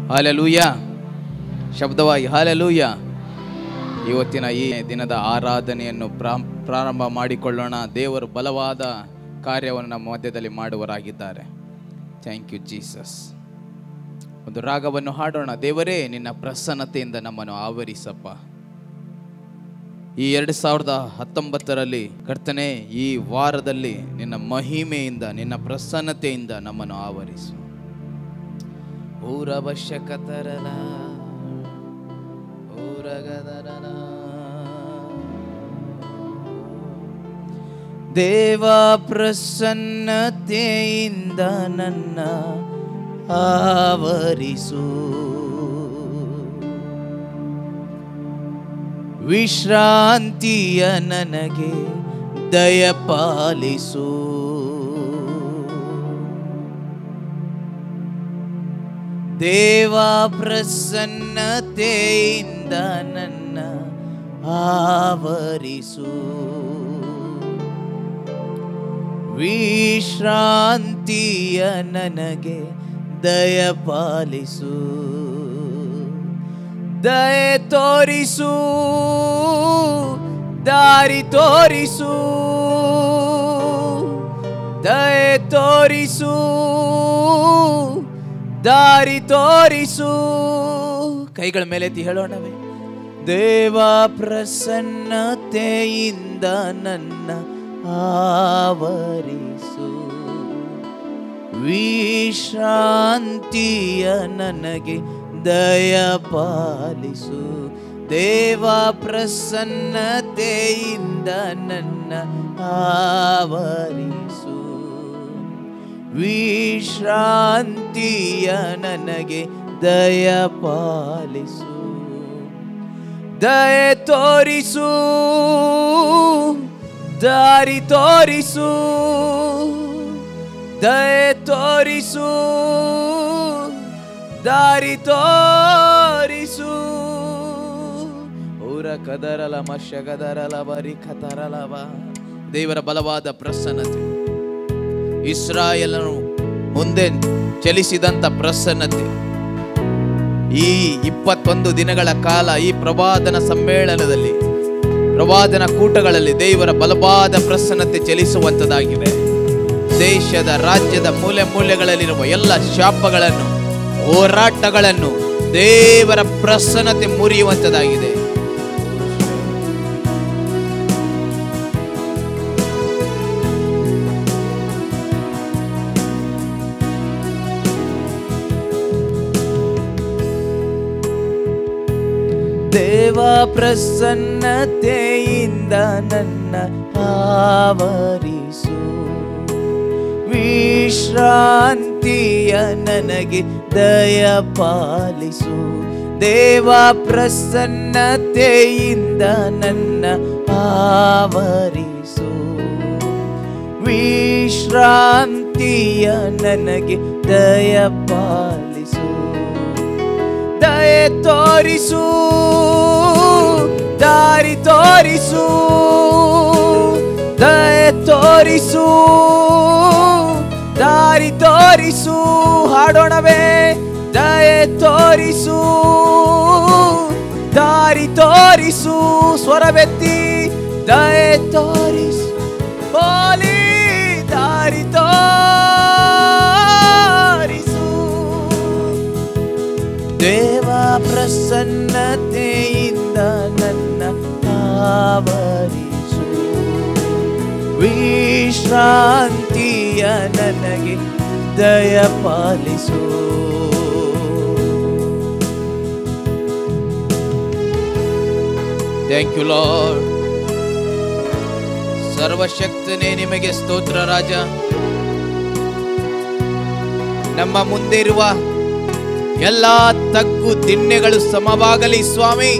Hallelujah ಶಬ್ದವಾಗಿ hallelujah ಇವತ್ತಿನ ಈ ದಿನದ ಆರಾಧನೆಯನ್ನು ಪ್ರಾ- ಪ್ರಾರಂಭ ಮಾಡಿಕೊಳ್ಳೋಣ ದೇವರು ಬಲವಾದ ಕಾರ್ಯವನ್ನು ನಮ್ಮ ಮಧ್ಯದಲ್ಲಿ ಮಾಡುವರಾಗಿದ್ದಾರೆ ಥ್ಯಾಂಕ್ ಯು ಜೀಸಸ್ ಒಂದು ರಾಗವನ್ನು ಹಾಡೋಣ ದೇವರೇ ನಿನ್ನ ಪ್ರಸನ್ನತೆಯಿಂದ ನಮ್ಮನ್ನು ಆವರಿಸಪ್ಪ ಈ ಎರಡು ಸಾವಿರದ ಹತ್ತೊಂಬತ್ತರಲ್ಲಿ ಕರ್ತನೆ ಈ ವಾರದಲ್ಲಿ ನಿನ್ನ ಮಹಿಮೆಯಿಂದ ನಿನ್ನ ಪ್ರಸನ್ನತೆಯಿಂದ ನಮ್ಮನ್ನು ಆವರಿಸು ಊರವಶ್ಯಕತರಲ ಊರಗದರಲ ದೇವ ಪ್ರಸನ್ನತೆಯಿಂದ ನನ್ನ ಆವರಿಸು ವಿಶ್ರಾಂತಿಯ ನನಗೆ ದಯಪಾಲಿಸು ದೇವ ಪ್ರಸನ್ನತೆಯಿಂದ ನನ್ನ ಆವರಿಸು ವಿಶ್ರಾಂತಿಯ ನನಗೆ ದಯಪಾಲಿಸು ದಯೆ ತೋರಿಸು ದಾರಿ ತೋರಿಸು ದಯೆ ತೋರಿಸು ದಾರಿ ತೋರಿಸು ಕೈಗಳ ಮೇಲೆ ಎತ್ತಿ ಹೇಳೋಣವೇ ದೇವ ಪ್ರಸನ್ನತೆಯಿಂದ ನನ್ನ ಆವರಿಸು ವಿಶ್ರಾಂತಿಯ ನನಗೆ ದಯಪಾಲಿಸು ದೇವ ಪ್ರಸನ್ನತೆಯಿಂದ ನನ್ನ ಆವರಿಸು ವಿಶ್ರಾಂತಿಯ ನನಗೆ ದಯಪಾಲಿಸು ದಯೆ ತೋರಿಸು ದಾರಿ ತೋರಿಸು ದಯೆ ತೋರಿಸು ದಾರಿ ತೋರಿಸು ಊರ ಕದರಲ ಮಶ ಗದರಲ ಬರಿ ಕತರಲವ ದೇವರ ಬಲವಾದ ಪ್ರಸನ್ನತೆ ಇಸ್ರಾಯೇಲನು ಮುಂದೆ ಚಲಿಸಿದಂತ ಪ್ರಸನ್ನತೆ ಈ ಇಪ್ಪತ್ತೊಂದು ದಿನಗಳ ಕಾಲ ಈ ಪ್ರವಾದನ ಸಮ್ಮೇಳನದಲ್ಲಿ ಪ್ರವಾದನ ಕೂಟಗಳಲ್ಲಿ ದೇವರ ಬಲವಾದ ಪ್ರಸನ್ನತೆ ಚಲಿಸುವಂತದಾಗಿದೆ ದೇಶದ ರಾಜ್ಯದ ಮೂಲೆ ಮೂಲೆಗಳಲ್ಲಿರುವ ಎಲ್ಲ ಶಾಪಗಳನ್ನು ಹೋರಾಟಗಳನ್ನು ದೇವರ ಪ್ರಸನ್ನತೆ ಮುರಿಯುವಂತದಾಗಿದೆ ದೇವ ಪ್ರಸನ್ನತೆಯಿಂದ ನನ್ನ ಆವರಿಸು ವಿಶ್ರಾಂತಿಯ ನನಗೆ ದಯಪಾಲಿಸು ದೇವ ಪ್ರಸನ್ನತೆಯಿಂದ ನನ್ನ ಆವರಿಸು ವಿಶ್ರಾಂತಿಯ ನನಗೆ ದಯಪಾಲಿಸು ದಯೆ ತೋರಿಸು ದಾರಿ ತೋರಿಸು ದಯೆ ತೋರಿಸು ದಾರಿ ತೋರಿಸು ಹಾಡೋಣವೇ ದಯೆ ತೋರಿಸು ದಾರಿ ತೋರಿಸು ಸ್ವರವೆತ್ತಿ ದಯೆ ತೋರಿಸು ಹೋಲಿ ದಾರಿ ತೋರಿಸು ದೇವ ಪ್ರಸನ್ನತೆಯಿಂದ ನನ್ನ ಆವರಿಸು ವಿಶ್ರಾಂತಿಯ ನನಗೆ ದಯಪಾಲಿಸು ಥ್ಯಾಂಕ್ ಯು ಲಾರ್ಡ್ ಸರ್ವಶಕ್ತನೇ ನಿಮಗೆ ಸ್ತೋತ್ರ ರಾಜ ನಮ್ಮ ಮುಂದೆ ಇರುವ ಎಲ್ಲ ತಗ್ಗು ದಿಣ್ಣೆಗಳು ಸಮವಾಗಲಿ ಸ್ವಾಮಿ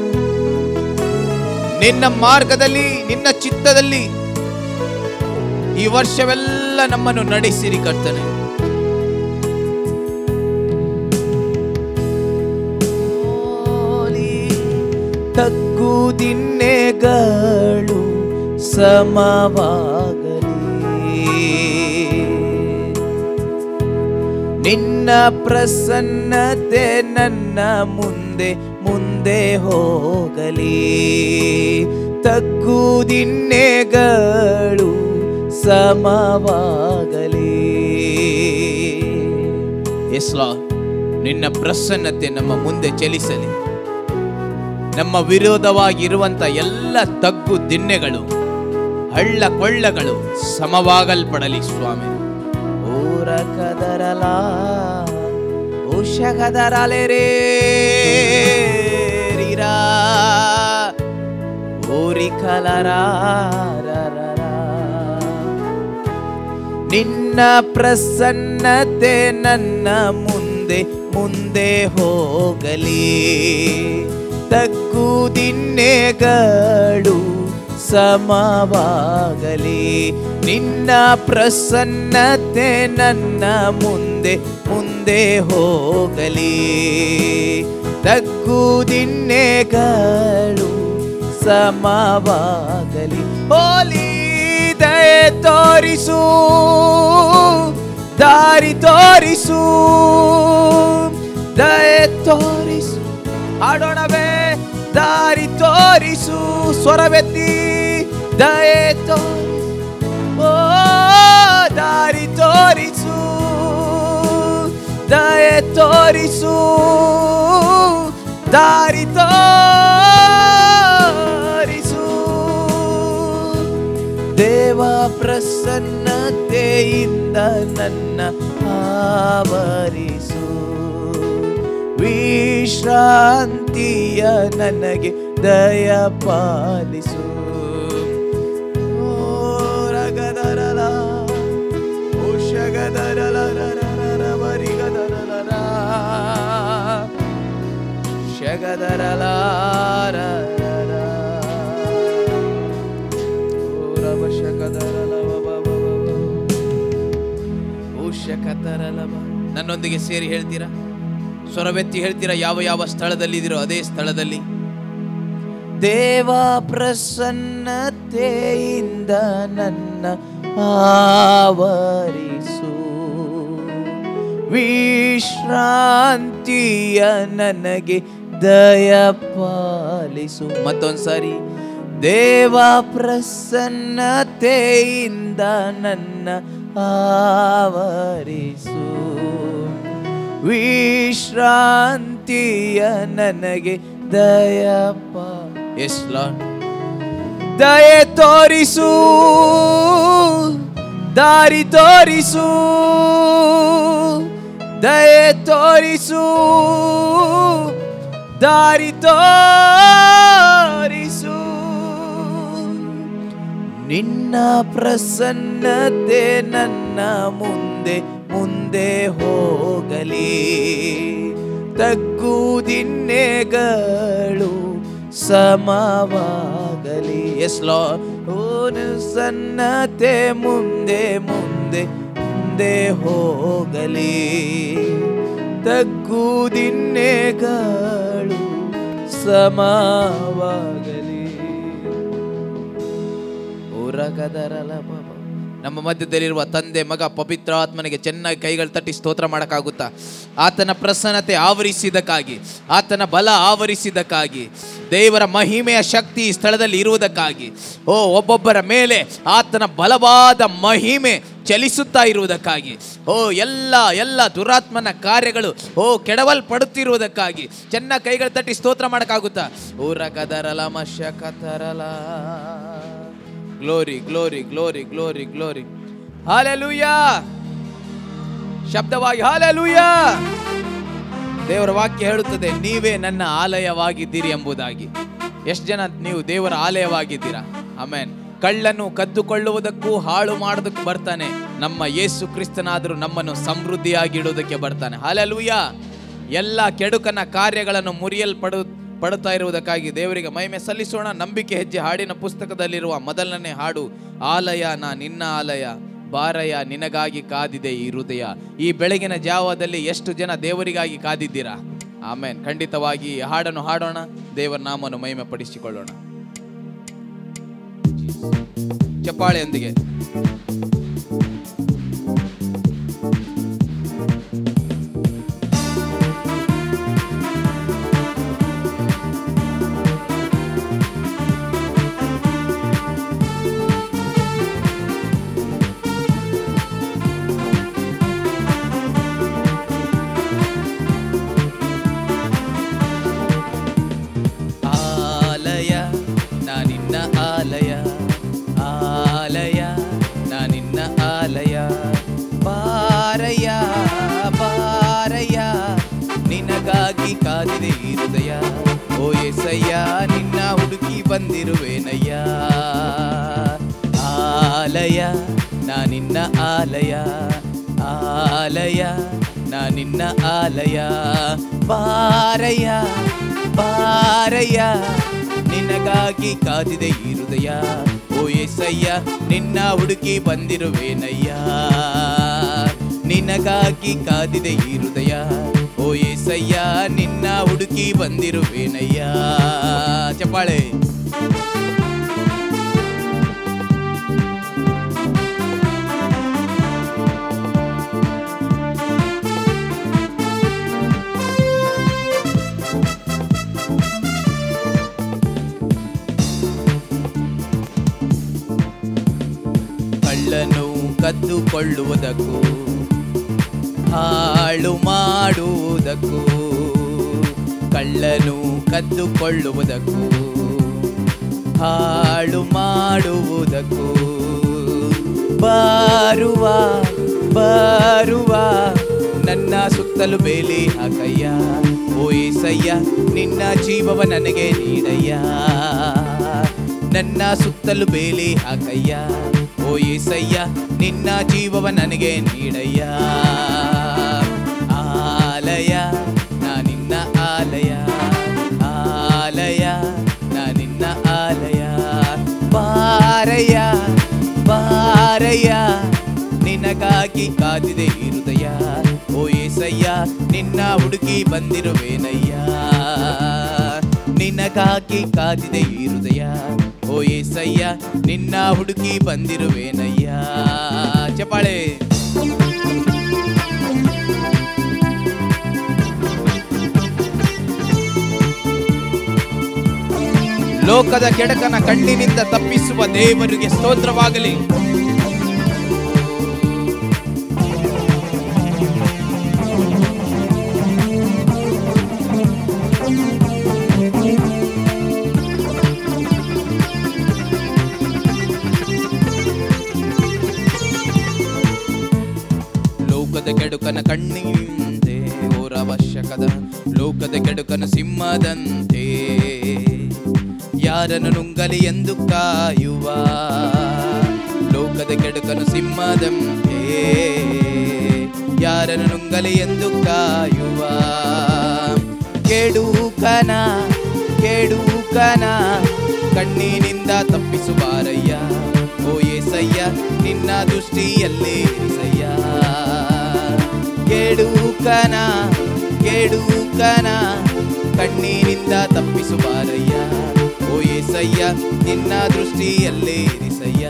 ನಿನ್ನ ಮಾರ್ಗದಲ್ಲಿ ನಿನ್ನ ಚಿತ್ತದಲ್ಲಿ ಈ ವರ್ಷವೆಲ್ಲ ನಮ್ಮನ್ನು ನಡೆಸಿರಿ ಕರ್ತನೆ ತಗ್ಗು ದಿಣ್ಣೆಗಳು ಸಮವಾಗಲಿ ನಿನ್ನ ಪ್ರಸನ್ನತೆ ನನ್ನ ಮುಂದೆ ಮುಂದೆ ಹೋಗಲಿ ತಗ್ಗು ದಿನ್ನೆಗಳು ಸಮವಾಗಲಿ ಎಸ್ಲಾ ನಿನ್ನ ಪ್ರಸನ್ನತೆ ನಮ್ಮ ಮುಂದೆ ಚಲಿಸಲಿ ನಮ್ಮ ವಿರೋಧವಾಗಿರುವಂತ ಎಲ್ಲ ತಗ್ಗು ದಿನ್ನೆಗಳು ಹಳ್ಳ ಕೊಳ್ಳಗಳು ಸಮವಾಗಲ್ಪಡಲಿ ಸ್ವಾಮಿ ಊರ ಕದರಲ ಉಷ ಕದರಲೆ ರೇ ರೀರಾ ಊರಿ ಕಲರ ನಿನ್ನ ಪ್ರಸನ್ನತೆ ನನ್ನ ಮುಂದೆ ಮುಂದೆ ಹೋಗಲಿ ತಗ್ಗು ದಿನ್ನೆಗಳು ಸಮವಾಗಲಿ ನಿನ್ನ ಪ್ರಸನ್ನತೆ ನನ್ನ ಮುಂದೆ ಮುಂದೆ ಹೋಗಲಿ ತಗ್ಗು ದಿನ್ನೆಗಳು ಸಮವಾಗಲಿ ಹೋಲಿ ದಯೆ ತೋರಿಸು ದಾರಿ ತೋರಿಸು ದಯೆ ತೋರಿಸು ಹಾಡೋಣವೇ ದಾರಿ ತೋರಿಸು ಸ್ವರವೆತ್ತಿ ದಯೆ ತೋರಿಸು ಓ ದಾರಿ ತೋರಿಸು ದಯೆ ತೋರಿಸು ದಾರಿ ತೋರಿಸು ದೇವ ಪ್ರಸನ್ನತೆಯಿಂದ ನನ್ನ ಆವರಿಸು ವಿಶ್ರಾಂತಿಯ ನನಗೆ ದಯ ಪಾಲಿಸು ಓ ರಗದರಲ ಉಷಗದರಲ ಬರಿಗದರಲ ಶಗದರಲ ನನ್ನೊಂದಿಗೆ ಸೇರಿ ಹೇಳ್ತೀರಾ ಸ್ವರವೆತ್ತಿ ಹೇಳ್ತೀರಾ ಯಾವ ಯಾವ ಸ್ಥಳದಲ್ಲಿ ಇದೀರೋ ಅದೇ ಸ್ಥಳದಲ್ಲಿ ದೇವ ಪ್ರಸನ್ನತೆಯಿಂದ ನನ್ನ ಆವರಿಸು ವಿಶ್ರಾಂತಿಯ ನನಗೆ ದಯ ಪಾಲಿಸು ಮತ್ತೊಂದ್ಸಾರಿ ದೇವ ಪ್ರಸನ್ನತೆಯಿಂದ ನನ್ನ ಆವರಿಸು ವಿಶ್ರಾಂತಿಯ ನನಗೆ ದಯಪ ಎಸ್ ಲಾರ್ಡ್ ದಯೆ ತೋರಿಸು ದಾರಿ ತೋರಿಸು ದಯೆ ತೋರಿಸು ದಾರಿ ತೋರಿಸು ನಿನ್ನ ಪ್ರಸನ್ನತೆ ನನ್ನ ಮುಂದೆ ಮುಂದೆ ಹೋಗಲಿ ತಗ್ಗು ದಿನ್ನೆಗಳು ಸಮವಾಗಲಿ ಎಸ್ ಲಾ ಸನ್ನತೆ ಮುಂದೆ ಮುಂದೆ ಮುಂದೆ ಹೋಗಲಿ ತಗ್ಗು ದಿನ್ನೆಗಳು ಸಮವಾಗಲಿ ಊರಗದರಲ ಬಾಬಾ. ನಮ್ಮ ಮಧ್ಯದಲ್ಲಿರುವ ತಂದೆ ಮಗ ಪವಿತ್ರ ಆತ್ಮನಿಗೆ ಚೆನ್ನಾಗಿ ಕೈಗಳು ತಟ್ಟಿ ಸ್ತೋತ್ರ ಮಾಡೋಕ್ಕಾಗುತ್ತಾ ಆತನ ಪ್ರಸನ್ನತೆ ಆವರಿಸಿದ್ದಕ್ಕಾಗಿ ಆತನ ಬಲ ಆವರಿಸಿದ್ದಕ್ಕಾಗಿ ದೇವರ ಮಹಿಮೆಯ ಶಕ್ತಿ ಈ ಸ್ಥಳದಲ್ಲಿ ಇರುವುದಕ್ಕಾಗಿ ಓ ಒಬ್ಬೊಬ್ಬರ ಮೇಲೆ ಆತನ ಬಲವಾದ ಮಹಿಮೆ ಚಲಿಸುತ್ತಾ ಇರುವುದಕ್ಕಾಗಿ ಓ ಎಲ್ಲ ಎಲ್ಲ ದುರಾತ್ಮನ ಕಾರ್ಯಗಳು ಓ ಕೆಡವಲ್ಪಡುತ್ತಿರುವುದಕ್ಕಾಗಿ ಚೆನ್ನಾಗಿ ಕೈಗಳು ತಟ್ಟಿ ಸ್ತೋತ್ರ ಮಾಡೋಕ್ಕಾಗುತ್ತಾ ಊರ ಕದರಲ ಮಶ ಕತರಲ glory glory glory glory glory hallelujah ಶಬ್ದವಾಗಿ ಹಾಲೆಲೂಯಾ ದೇವರ ವಾಕ್ಯ ಹೇಳುತ್ತದೆ ನೀವೇ ನನ್ನ ಆಲಯವಾಗಿದ್ದೀರಿ ಎಂಬುದಾಗಿ ಎಷ್ಟು ಜನ ನೀವು ದೇವರ ಆಲಯವಾಗಿದ್ದೀರಾ ಆಮೇನ್ ಕಳ್ಳನ್ನು ಕದ್ದುಕೊಳ್ಳುವುದಕ್ಕೂ ಹಾಳು ಮಾಡೋದಕ್ಕೂ ಬರ್ತಾನೆ ನಮ್ಮ ಯೇಸು ಕ್ರಿಸ್ತನಾದರೂ ನಮ್ಮನ್ನು ಸಮೃದ್ಧಿಯಾಗಿ ಇಡುವುದಕ್ಕೆ ಬರ್ತಾನೆ ಹಾಲೆಲೂಯ ಎಲ್ಲ ಕೆಡುಕನ ಕಾರ್ಯಗಳನ್ನು ಮುರಿಯಲ್ಪಡು ಪಡುತ್ತಾ ಇರುವುದಕ್ಕಾಗಿ ದೇವರಿಗೆ ಮಹಿಮೆ ಸಲ್ಲಿಸೋಣ ನಂಬಿಕೆ ಹೆಜ್ಜೆ ಹಾಡಿನ ಪುಸ್ತಕದಲ್ಲಿರುವ ಮೊದಲನೇ ಹಾಡು ಆಲಯ ನಾ ನಿನ್ನ ಆಲಯ ಬಾರಯ್ಯ ನಿನಗಾಗಿ ಕಾದಿದೆ ಈ ಹೃದಯ ಈ ಬೆಳಗಿನ ಜಾವದಲ್ಲಿ ಎಷ್ಟು ಜನ ದೇವರಿಗಾಗಿ ಕಾದಿದ್ದೀರಾ ಆಮೇನ್ ಖಂಡಿತವಾಗಿ ಈ ಹಾಡನ್ನು ಹಾಡೋಣ ದೇವರ ನಾಮವನ್ನು ಮಹಿಮೆ ಪಡಿಸಿಕೊಳ್ಳೋಣ ಚಪ್ಪಾಳೆಯೊಂದಿಗೆ ಕಾದಿದೆ ಈ ಹೃದಯ ಓ ಎಸಯ್ಯ ನಿನ್ನ ಹುಡುಕಿ ಬಂದಿರುವೇನಯ್ಯ ಆಲಯ ನಾ ನಿನ್ನ ಆಲಯ ಆಲಯ ನಾ ನಿನ್ನ ಆಲಯ ಬಾರಯ್ಯ ಬಾರಯ್ಯ ನಿನಗಾಗಿ ಕಾದಿದೆ ಈ ಹೃದಯ ಓ ಎಸಯ್ಯ ನಿನ್ನ ಹುಡುಕಿ ಬಂದಿರುವೇನಯ್ಯ ನಿನಗಾಗಿ ಕಾದಿದೆ ಈ ಹೃದಯ ಓ ಏಸಯ್ಯ ನಿನ್ನ ಹುಡುಕಿ ಬಂದಿರುವೇನಯ್ಯ ಚಪ್ಪಾಳೆ ಕಳ್ಳನು ಕದ್ದುಕೊಳ್ಳುವುದಕ್ಕೂ ಹಾಳು ಮಾಡುವುದಕ್ಕೂ ಕಳ್ಳನು ಕದ್ದುಕೊಳ್ಳುವುದಕ್ಕೂ ಹಾಳು ಮಾಡುವುದಕ್ಕೂ ಬರುವ ಬರುವ ನನ್ನ ಸುತ್ತಲೂ ಬೇಲಿ ಹಾಕಯ್ಯ ಓ ಏಸಯ್ಯ ನಿನ್ನ ಜೀವವ ನನಗೆ ನೀಡಯ್ಯ ನನ್ನ ಸುತ್ತಲೂ ಬೇಲಿ ಹಾಕಯ್ಯ ಓ ಏಸಯ್ಯ ನಿನ್ನ ಜೀವವ ನನಗೆ ನೀಡಯ್ಯ ಆಲಯ ನಾ ನಿನ್ನ ಆಲಯ ಆಲಯ ನಾ ನಿನ್ನ ಆಲಯ ಬಾರಯ್ಯ ಬಾರಯ್ಯ ನಿನಗಾಗಿ ಕಾದಿದೆ ಈ ಹೃದಯ ಓ ಏಸಯ್ಯ ನಿನ್ನ ಹುಡುಕಿ ಬಂದಿರುವೇನಯ್ಯ ನಿನಗಾಗಿ ಕಾದಿದೆ ಈ ಹೃದಯ ಓ ಏಸಯ್ಯ ನಿನ್ನ ಹುಡುಕಿ ಬಂದಿರುವೇನಯ್ಯ ಚಪಾಳೆ ಲೋಕದ ಕೆಡಕನ ಕಣ್ಣಿನಿಂದ ತಪ್ಪಿಸುವ ದೇವರಿಗೆ ಸ್ತೋತ್ರವಾಗಲಿ ಲೋಕದ ಕೆಡುಕನ ಕಣ್ಣಿಂದೆ ಓರ ಅವಶ್ಯಕದ ಲೋಕದ ಕೆಡುಕನ ಸಿಂಹದಂತೆ ಯಾರನ್ನು ನುಂಗಲಿ ಎಂದು ಕಾಯುವ ಲೋಕದ ಕೆಡುಕನು ಸಿಂಹದಂತೆ ಯಾರನ್ನು ನುಂಗಲಿ ಎಂದು ಕಾಯುವ ಕೆಡುಕನ ಕೆಡುಕನ ಕಣ್ಣಿನಿಂದ ತಪ್ಪಿಸುವಾರಯ್ಯ ಓ ಏಸಯ್ಯ ನಿನ್ನ ದೃಷ್ಟಿಯಲ್ಲೇ ಇರಿಸಯ್ಯ ಕೆಡುಕನ ಕೆಡುಕನ ಕಣ್ಣೀರಿಂದ ತಪ್ಪಿಸುವಾರಯ್ಯ ಓ ಏಸಯ್ಯ ನಿನ್ನ ದೃಷ್ಟಿಯಲ್ಲೇ ಇರಿಸಯ್ಯ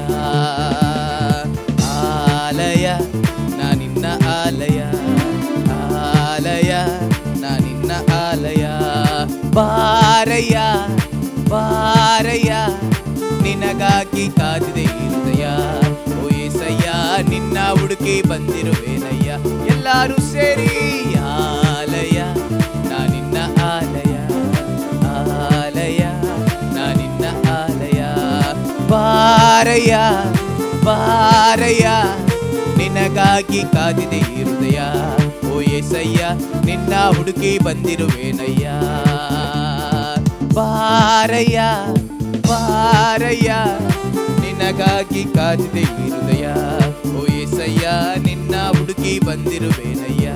ಆಲಯ ನಾ ನಿನ್ನ ಆಲಯ ಆಲಯ ನಾ ನಿನ್ನ ಆಲಯ ಬಾರಯ್ಯ ಬಾರಯ್ಯ ನಿನಗಾಗಿ ಕಾದಿದೆ ಈ ಹೃದಯ ಓ ಏಸಯ್ಯ ನಿನ್ನ ಹುಡುಕಿ ಬಂದಿರುವೇನಯ್ಯ ಎಲ್ಲರೂ ಸೇರಿ ಆಲಯ ನಾ ನಿನ್ನ ಆಲಯ ಆಲಯ ನಾ ನಿನ್ನ ಆಲಯ ಬಾರಯ್ಯ ಬಾರಯ್ಯ ನಿನಗಾಗಿ ಕಾದಿದೆ ಈ ಹೃದಯ ಓ ಏಸಯ್ಯ ನಿನ್ನ ಹುಡುಕಿ ಬಂದಿರುವೇನಯ್ಯ ಬಾರಯ್ಯ ಬಾರಯ್ಯ ನಿನಗಾಗಿ ಕಾದಿದೆ ಈ ಹೃದಯ ಓ ಏಸಯ್ಯ ನಿನ್ನ ಹುಡುಕಿ ಬಂದಿರುವೇನಯ್ಯ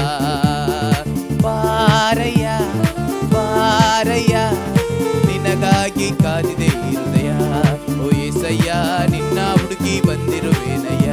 ಬಾರಯ್ಯ ಬಾರಯ್ಯ ನಿನಗಾಗಿ ಕಾದಿದೆ ಈ ಹೃದಯ ಓ ಏಸಯ್ಯ ನಿನ್ನ ಹುಡುಕಿ ಬಂದಿರುವೇನಯ್ಯ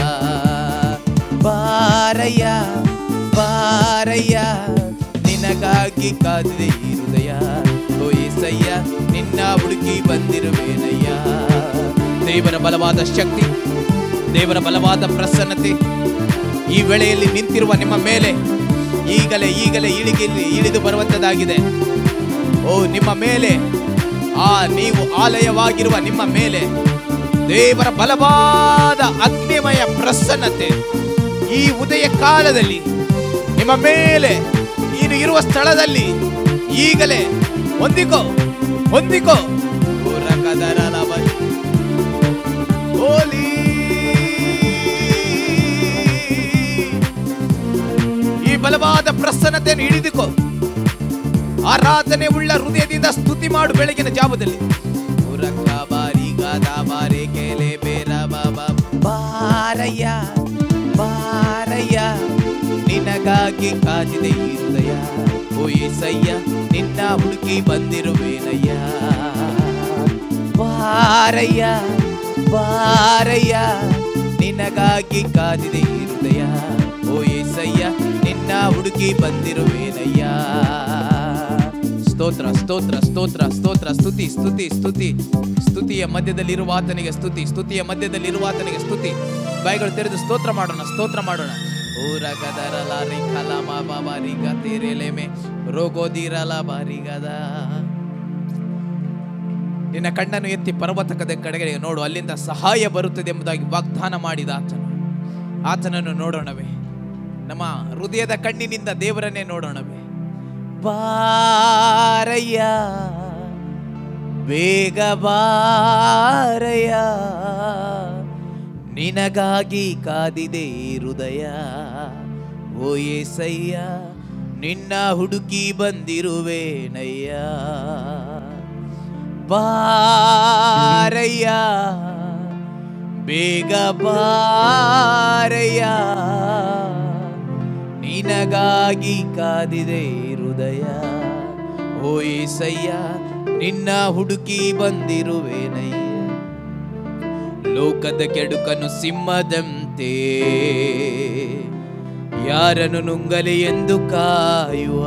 ಬಾರಯ್ಯ ಬಾರಯ್ಯ ನಿನಗಾಗಿ ಕಾದಿದೆ ಈ ಹೃದಯ ಓ ಏಸಯ್ಯ ನಿನ್ನ ಹುಡುಕಿ ಬಂದಿರುವೇನಯ್ಯ ದೇವರ ಬಲವಾದ ಶಕ್ತಿ ದೇವರ ಬಲವಾದ ಪ್ರಸನ್ನತೆ ಈ ವೇಳೆಯಲ್ಲಿ ನಿಂತಿರುವ ನಿಮ್ಮ ಮೇಲೆ ಈಗಲೇ ಈಗಲೇ ಇಳಿಗೆ ಇಳಿದು ಬರುವಂತದಾಗಿದೆ ಓ ನಿಮ್ಮ ಮೇಲೆ ಆ ನೀವು ಆಲಯವಾಗಿರುವ ನಿಮ್ಮ ಮೇಲೆ ದೇವರ ಬಲವಾದ ಅಗ್ನಿಮಯ ಪ್ರಸನ್ನತೆ ಈ ಉದಯ ಕಾಲದಲ್ಲಿ ನಿಮ್ಮ ಮೇಲೆ ನೀನು ಇರುವ ಸ್ಥಳದಲ್ಲಿ ಈಗಲೇ ಹೊಂದಿಕೋ ಹೊಂದಿಕೋ ಉರಕದರ ಲವ- ಹೋಲಿ ಈ ಬಲವಾದ ಪ್ರಸನ್ನತೆಯನ್ನು ಹಿಡಿದುಕೋ ಆರಾಧನೆ ಉಳ್ಳ ಹೃದಯದಿಂದ ಸ್ತುತಿ ಮಾಡು ಬೆಳಗಿನ ಜಾವದಲ್ಲಿ ಉರಕ ಬಾರಿ ಗದ ಬಾರಿ ಕೆಲೆ ಬೇರ ಬಾಬ ಬಾರಯ್ಯ ಬಾರಯ್ಯ ನಿನಗಾಗಿ ಕಾದಿದೆ ಈ ಹೃದಯ ಓ ಏಸಯ್ಯ ನಿನ್ನ ಹುಡುಕಿ ಬಂದಿರುವೇನಯ್ಯ ಬಾರಯ್ಯ ಬಾರಯ್ಯ ನಿನಗಾಗಿ ಕಾದಿದೆ ಈ ಹೃದಯ ಓ ಏಸಯ್ಯ ನಿನ್ನ ಹುಡುಕಿ ಬಂದಿರುವೇನಯ್ಯ ಸ್ತೋತ್ರ ಸ್ತೋತ್ರ ಸ್ತೋತ್ರ ಸ್ತೋತ್ರ ಸ್ತುತಿ ಸ್ತುತಿ ಸ್ತುತಿ ಸ್ತುತಿಯ ಮಧ್ಯದಲ್ಲಿರುವ ಆತನಿಗೆ ಸ್ತುತಿ ಸ್ತುತಿಯ ಮಧ್ಯದಲ್ಲಿರುವ ಆತನಿಗೆ ಸ್ತುತಿ ಬಾಯಿಗಳು ತೆರೆದು ಸ್ತೋತ್ರ ಮಾಡೋಣ ಸ್ತೋತ್ರ ಮಾಡೋಣ ಊರ ಗದರಲ ರಿ ಕಲಮ ಬಾಬಾರಿಗ ತೇರೆಲೆಮೆ ರೋಗೋದಿರಲ ಬಾರಿಗದ ನಿನ್ನ ಕಣ್ಣನ್ನು ಎತ್ತಿ ಪರ್ವತಕದ ಕಡೆಗೆ ನೋಡು ಅಲ್ಲಿಂದ ಸಹಾಯ ಬರುತ್ತದೆ ಎಂಬುದಾಗಿ ವಾಗ್ದಾನ ಮಾಡಿದ ಆತನು ಆತನನ್ನು ನೋಡೋಣವೇ ನಮ್ಮ ಹೃದಯದ ಕಣ್ಣಿನಿಂದ ದೇವರನ್ನೇ ನೋಡೋಣವೇ ಬಾರಯ್ಯ ಬೇಗ ಬಾರಯ್ಯ ನಿನಗಾಗಿ ಕಾದಿದೆ ಈ ಹೃದಯ ಓ ಏಸಯ್ಯ ನಿನ್ನ ಹುಡುಕಿ ಬಂದಿರುವೇನಯ್ಯ ಬಾರಯ್ಯ ಬೇಗ ಬಾರಯ್ಯ ನಿನಗಾಗಿ ಕಾದಿದೆ ಹೃದಯ ಓ ಏಸಯ್ಯ ನಿನ್ನ ಹುಡುಕಿ ಬಂದಿರುವೇನಯ್ಯ ಲೋಕದ ಕೆಡುಕನು ಸಿಂಹದಂತೆ ಯಾರನ್ನು ನುಂಗಲಿ ಎಂದು ಕಾಯುವ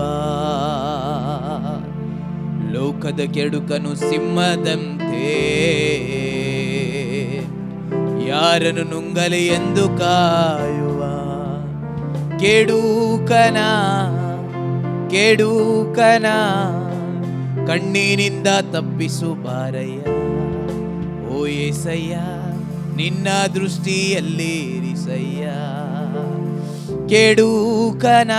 ಲೋಕದ ಕೆಡುಕನು ಸಿಂಹದಂತೆ ಯಾರನ್ನು ನುಂಗಲಿ ಎಂದು ಕಾಯುವ ಕೆಡುಕನ ಕೆಡುಕನ ಕಣ್ಣಿನಿಂದ ತಪ್ಪಿಸು ಬಾರಯ್ಯ ಓ ಏಸಯ್ಯ ನಿನ್ನ ದೃಷ್ಟಿಯಲ್ಲಿ ಇರಿಸಯ್ಯ ಕೆಡುಕನ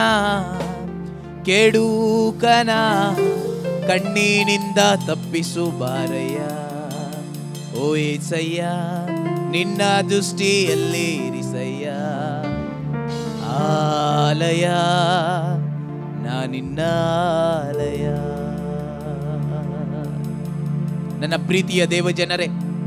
ಕೆಡುಕನ ಕಣ್ಣಿನಿಂದ ತಪ್ಪಿಸು ಬಾರಯ್ಯ ಓ ಏಸಯ್ಯ ನಿನ್ನ ದೃಷ್ಟಿಯಲ್ಲಿ ಇರಿಸಯ್ಯ ಆಲಯ ನಾ ನಿನ್ನ ಆಲಯ ನನ್ನ ಪ್ರೀತಿಯ ದೇವಜನರೇ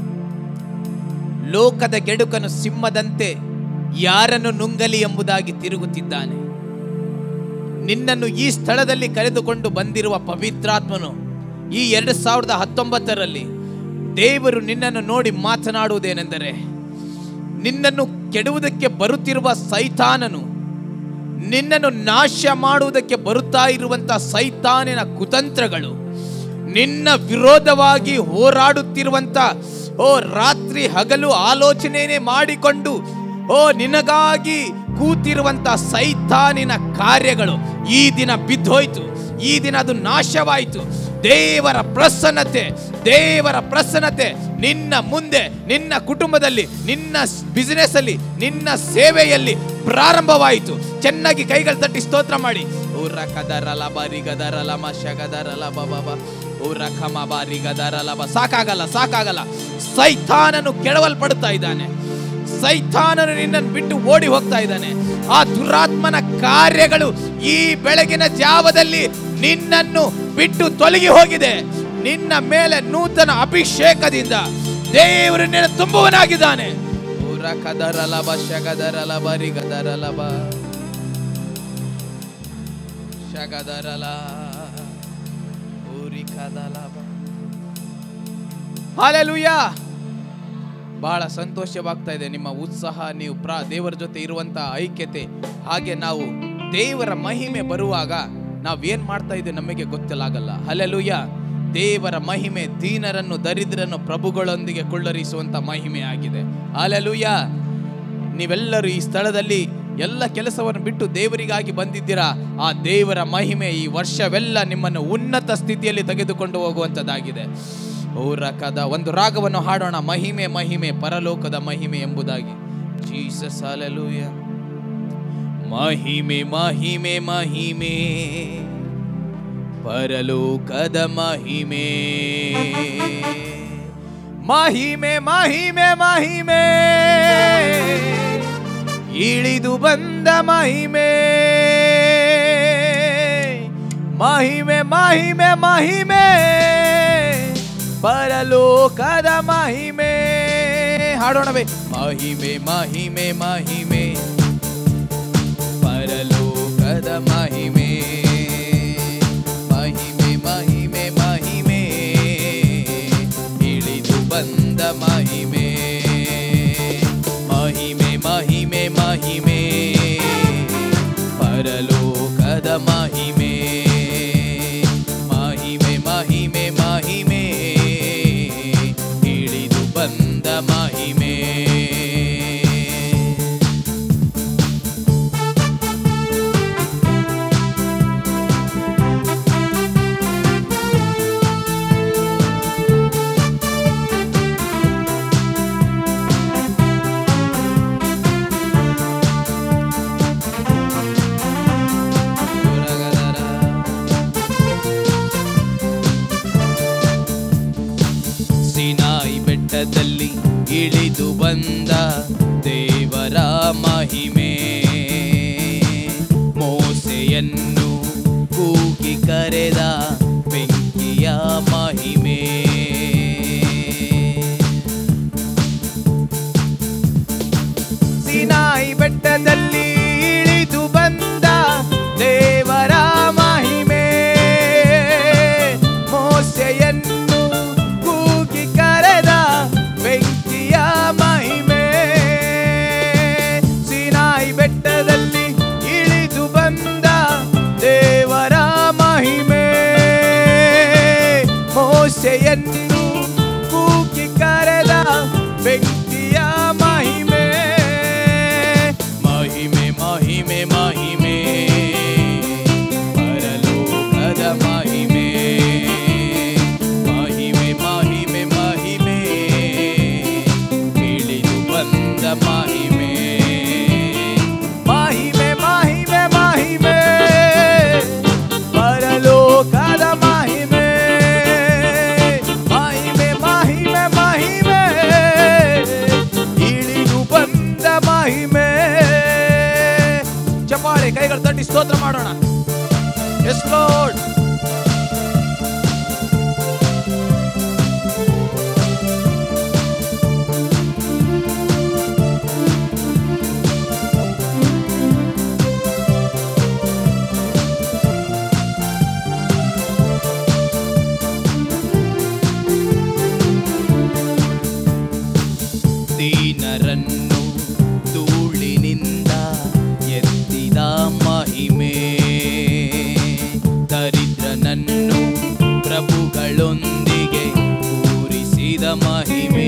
ಲೋಕದ ಗೆಡುಕನು ಸಿಂಹದಂತೆ ಯಾರನ್ನು ನುಂಗಲಿ ಎಂಬುದಾಗಿ ತಿರುಗುತ್ತಿದ್ದಾನೆ ನಿನ್ನನ್ನು ಈ ಸ್ಥಳದಲ್ಲಿ ಕರೆದುಕೊಂಡು ಬಂದಿರುವ ಪವಿತ್ರಾತ್ಮನು ಈ ಎರಡು ಸಾವಿರದ ಹತ್ತೊಂಬತ್ತರಲ್ಲಿ ದೇವರು ನಿನ್ನನ್ನು ನೋಡಿ ಮಾತನಾಡುವುದೇನೆಂದರೆ ನಿನ್ನನ್ನು ಕೆಡುವುದಕ್ಕೆ ಬರುತ್ತಿರುವ ಸೈತಾನನು ನಿನ್ನನ್ನು ನಾಶ ಮಾಡುವುದಕ್ಕೆ ಬರುತ್ತಾ ಇರುವಂತ ಸೈತಾನಿನ ಕುತಂತ್ರಗಳು ನಿನ್ನ ವಿರೋಧವಾಗಿ ಹೋರಾಡುತ್ತಿರುವಂತ ಓ ರಾತ್ರಿ ಹಗಲು ಆಲೋಚನೆನೇ ಮಾಡಿಕೊಂಡು ಓ ನಿನಗಾಗಿ ಕೂತಿರುವಂತ ಸೈತಾನಿನ ಕಾರ್ಯಗಳು ಈ ದಿನ ಬಿದ್ದೋಯ್ತು ಈ ದಿನ ಅದು ನಾಶವಾಯಿತು ದೇವರ ಪ್ರಸನ್ನತೆ ದೇವರ ಪ್ರಸನ್ನತೆ ನಿನ್ನ ಮುಂದೆ ನಿನ್ನ ಕುಟುಂಬದಲ್ಲಿ ನಿನ್ನ ಬಿಸಿನೆಸ್ ಅಲ್ಲಿ ನಿನ್ನ ಸೇವೆಯಲ್ಲಿ ಪ್ರಾರಂಭವಾಯಿತು ಚೆನ್ನಾಗಿ ಕೈಗಳು ತಟ್ಟಿ ಸ್ತೋತ್ರ ಮಾಡಿ ಊರ ಕದರಲ ಬಾರಿ ಗದರಲ ಮಶ ಗದರಲ ಬಾಬಾ ಊರ ಖಮ ಬಾರಿ ಗದರಲ ಬ ಸಾಕಾಗಲ್ಲ ಸಾಕಾಗಲ್ಲ ಸೈತಾನನು ಕೆಡವಲ್ಪಡುತ್ತಾ ಇದ್ದಾನೆ ಸೈತಾನನು ನಿನ್ನನ್ನು ಬಿಟ್ಟು ಓಡಿ ಹೋಗ್ತಾ ಇದ್ದಾನೆ ಆ ದುರಾತ್ಮನ ಕಾರ್ಯಗಳು ಈ ಬೆಳಗಿನ ಜಾವದಲ್ಲಿ ನಿನ್ನನ್ನು ಬಿಟ್ಟು ತೊಲಗಿ ಹೋಗಿದೆ ನಿನ್ನ ಮೇಲೆ ನೂತನ ಅಭಿಷೇಕದಿಂದ ದೇವರು ನಿನ್ನ ತುಂಬುವನಾಗಿದ್ದಾನೆ ಊರ ಕದರಲಬ ಶಗದರಲಬ ರಿಗದರಲಬ ಶಗದರಲ ಊರಿ ಕದಲಬ ಹಾಲೆಲೂಯಾ ಬಹಳ ಸಂತೋಷವಾಗ್ತಾ ಇದೆ ನಿಮ್ಮ ಉತ್ಸಾಹ ನೀವು ಪ್ರಾ ದೇವರ ಜೊತೆ ಇರುವಂತ ಐಕ್ಯತೆ ಹಾಗೆ ನಾವು ದೇವರ ಮಹಿಮೆ ಬರುವಾಗ ನಾವೇನ್ ಮಾಡ್ತಾ ಇದ್ದೀವಿ ನಮಗೆ ಗೊತ್ತಿಲ್ಲಾಗಲ್ಲ ಹಲೆಲುಯ್ಯ ದೇವರ ಮಹಿಮೆ ದೀನರನ್ನು ದರಿದ್ರನ್ನು ಪ್ರಭುಗಳೊಂದಿಗೆ ಕುಳ್ಳರಿಸುವಂತ ಮಹಿಮೆ ಆಗಿದೆ ಅಲೆಲುಯ್ಯ ನೀವೆಲ್ಲರೂ ಈ ಸ್ಥಳದಲ್ಲಿ ಎಲ್ಲ ಕೆಲಸವನ್ನು ಬಿಟ್ಟು ದೇವರಿಗಾಗಿ ಬಂದಿದ್ದೀರಾ ಆ ದೇವರ ಮಹಿಮೆ ಈ ವರ್ಷವೆಲ್ಲ ನಿಮ್ಮನ್ನು ಉನ್ನತ ಸ್ಥಿತಿಯಲ್ಲಿ ತೆಗೆದುಕೊಂಡು ಹೋಗುವಂಥದ್ದಾಗಿದೆ ಓ ರಕದ ಒಂದು ರಾಗವನ್ನು ಹಾಡೋಣ ಮಹಿಮೆ ಮಹಿಮೆ ಪರಲೋಕದ ಮಹಿಮೆ ಎಂಬುದಾಗಿ ಜೀಸಸ್ ಅಲೆಲೂಯ ಮಹಿಮೆ ಮಹಿಮೆ ಮಹಿಮೆ ಪರಲೋಕದ ಮಹಿಮೆ ಮಹಿಮೆ ಮಹಿಮೆ ಮಹಿಮೆ ಇಳಿದು ಬಂದ ಮಹಿಮೆ ಮಹಿಮೆ ಮಹಿಮೆ ಮಹಿಮೆ ಪರಲೋಕದ ಮಹಿಮೆ ಹಾಡೋಣವೇ ಮಹಿಮೆ ಮಹಿಮೆ ಮಹಿಮೆ ಪರಲೋಕದ ಮಹಿಮೆ ಮಹಿಮೆ ಮಹಿಮೆ ಮಹಿಮೆ ಇಳಿದು ಬಂದ ಮಹಿಮೆ ಮಹಿಮೆ ಮಹಿಮೆ ಮಹಿಮೆ ಪರಲೋಕದ ಮಹಿಮೆ ಮಹಿಮೆ ಮಹಿಮೆ ಮಹಿಮೆ ಇಳಿದು ಬಂದ ಮಹಿಮೆ ಸಿನಾಯಿ ಬೆಟ್ಟದಲ್ಲಿ ಇಳಿದು ಬಂದ ದೇವರ ಮಹಿಮೆ ಮೋಸೆಯನ್ನು ಕೂಗಿ ಕರೆದ ಬೆಂಕಿಯ ಮಹಿಮೆ ಸಿನಾಯಿ ಬೆಟ್ಟದಲ್ಲಿ ಇಳಿದು ಬಂದ ದೇವರ ಮಹಿಮೆ ಮೋಸೆಯನ್ನು ಕೂಗಿ ಕರೆದ ಬೆಂಕಿಯ ಮಹಿಮೆ ಸಿನಾಯಿ ಬೆಟ್ಟದಲ್ಲಿ ಇಳಿದು ಬಂದ ದೇವರ ಮಹಿಮೆ ಮೋಸೆಯನ್ನು ಕೂಗಿ ಕರೆದ ಬೆಂಕಿಯ ಮಹಿಮೆ ಮಹಿಮೆ ಮಹಿಮೆ ಮಹಿಮೆ ಪರಲೋಕದ ಮಹಿಮೆ ಮಹಿಮೆ ಮಹಿಮೆ ಮಹಿಮೆ ಇಳಿದು ಬಂದ ಮಹಿಮೆ ಮಹಿಮೆ ಮಹಿಮೆ ಮಹಿಮೆ ಪರಲೋಕದ ಮಹಿಮೆ ಮಹಿಮೆ ಮಹಿಮೆ ಮಹಿಮೆ ಇಳಿದು ಬಂದ ಮಹಿಮೆ ಚಪಾಳೆ ಕೈಗಳು ತಟ್ಟಿ ಸ್ತೋತ್ರ ಮಾಡೋಣ ಎಸ್ ಲಾರ್ಡ್ ದೀನರನ್ನು ಧೂಳಿನಿಂದ ಎತ್ತಿದ ಮಹಿಮೆ ದರಿದ್ರನನ್ನು ಪ್ರಭುಗಳೊಂದಿಗೆ ಕೂರಿಸಿದ ಮಹಿಮೆ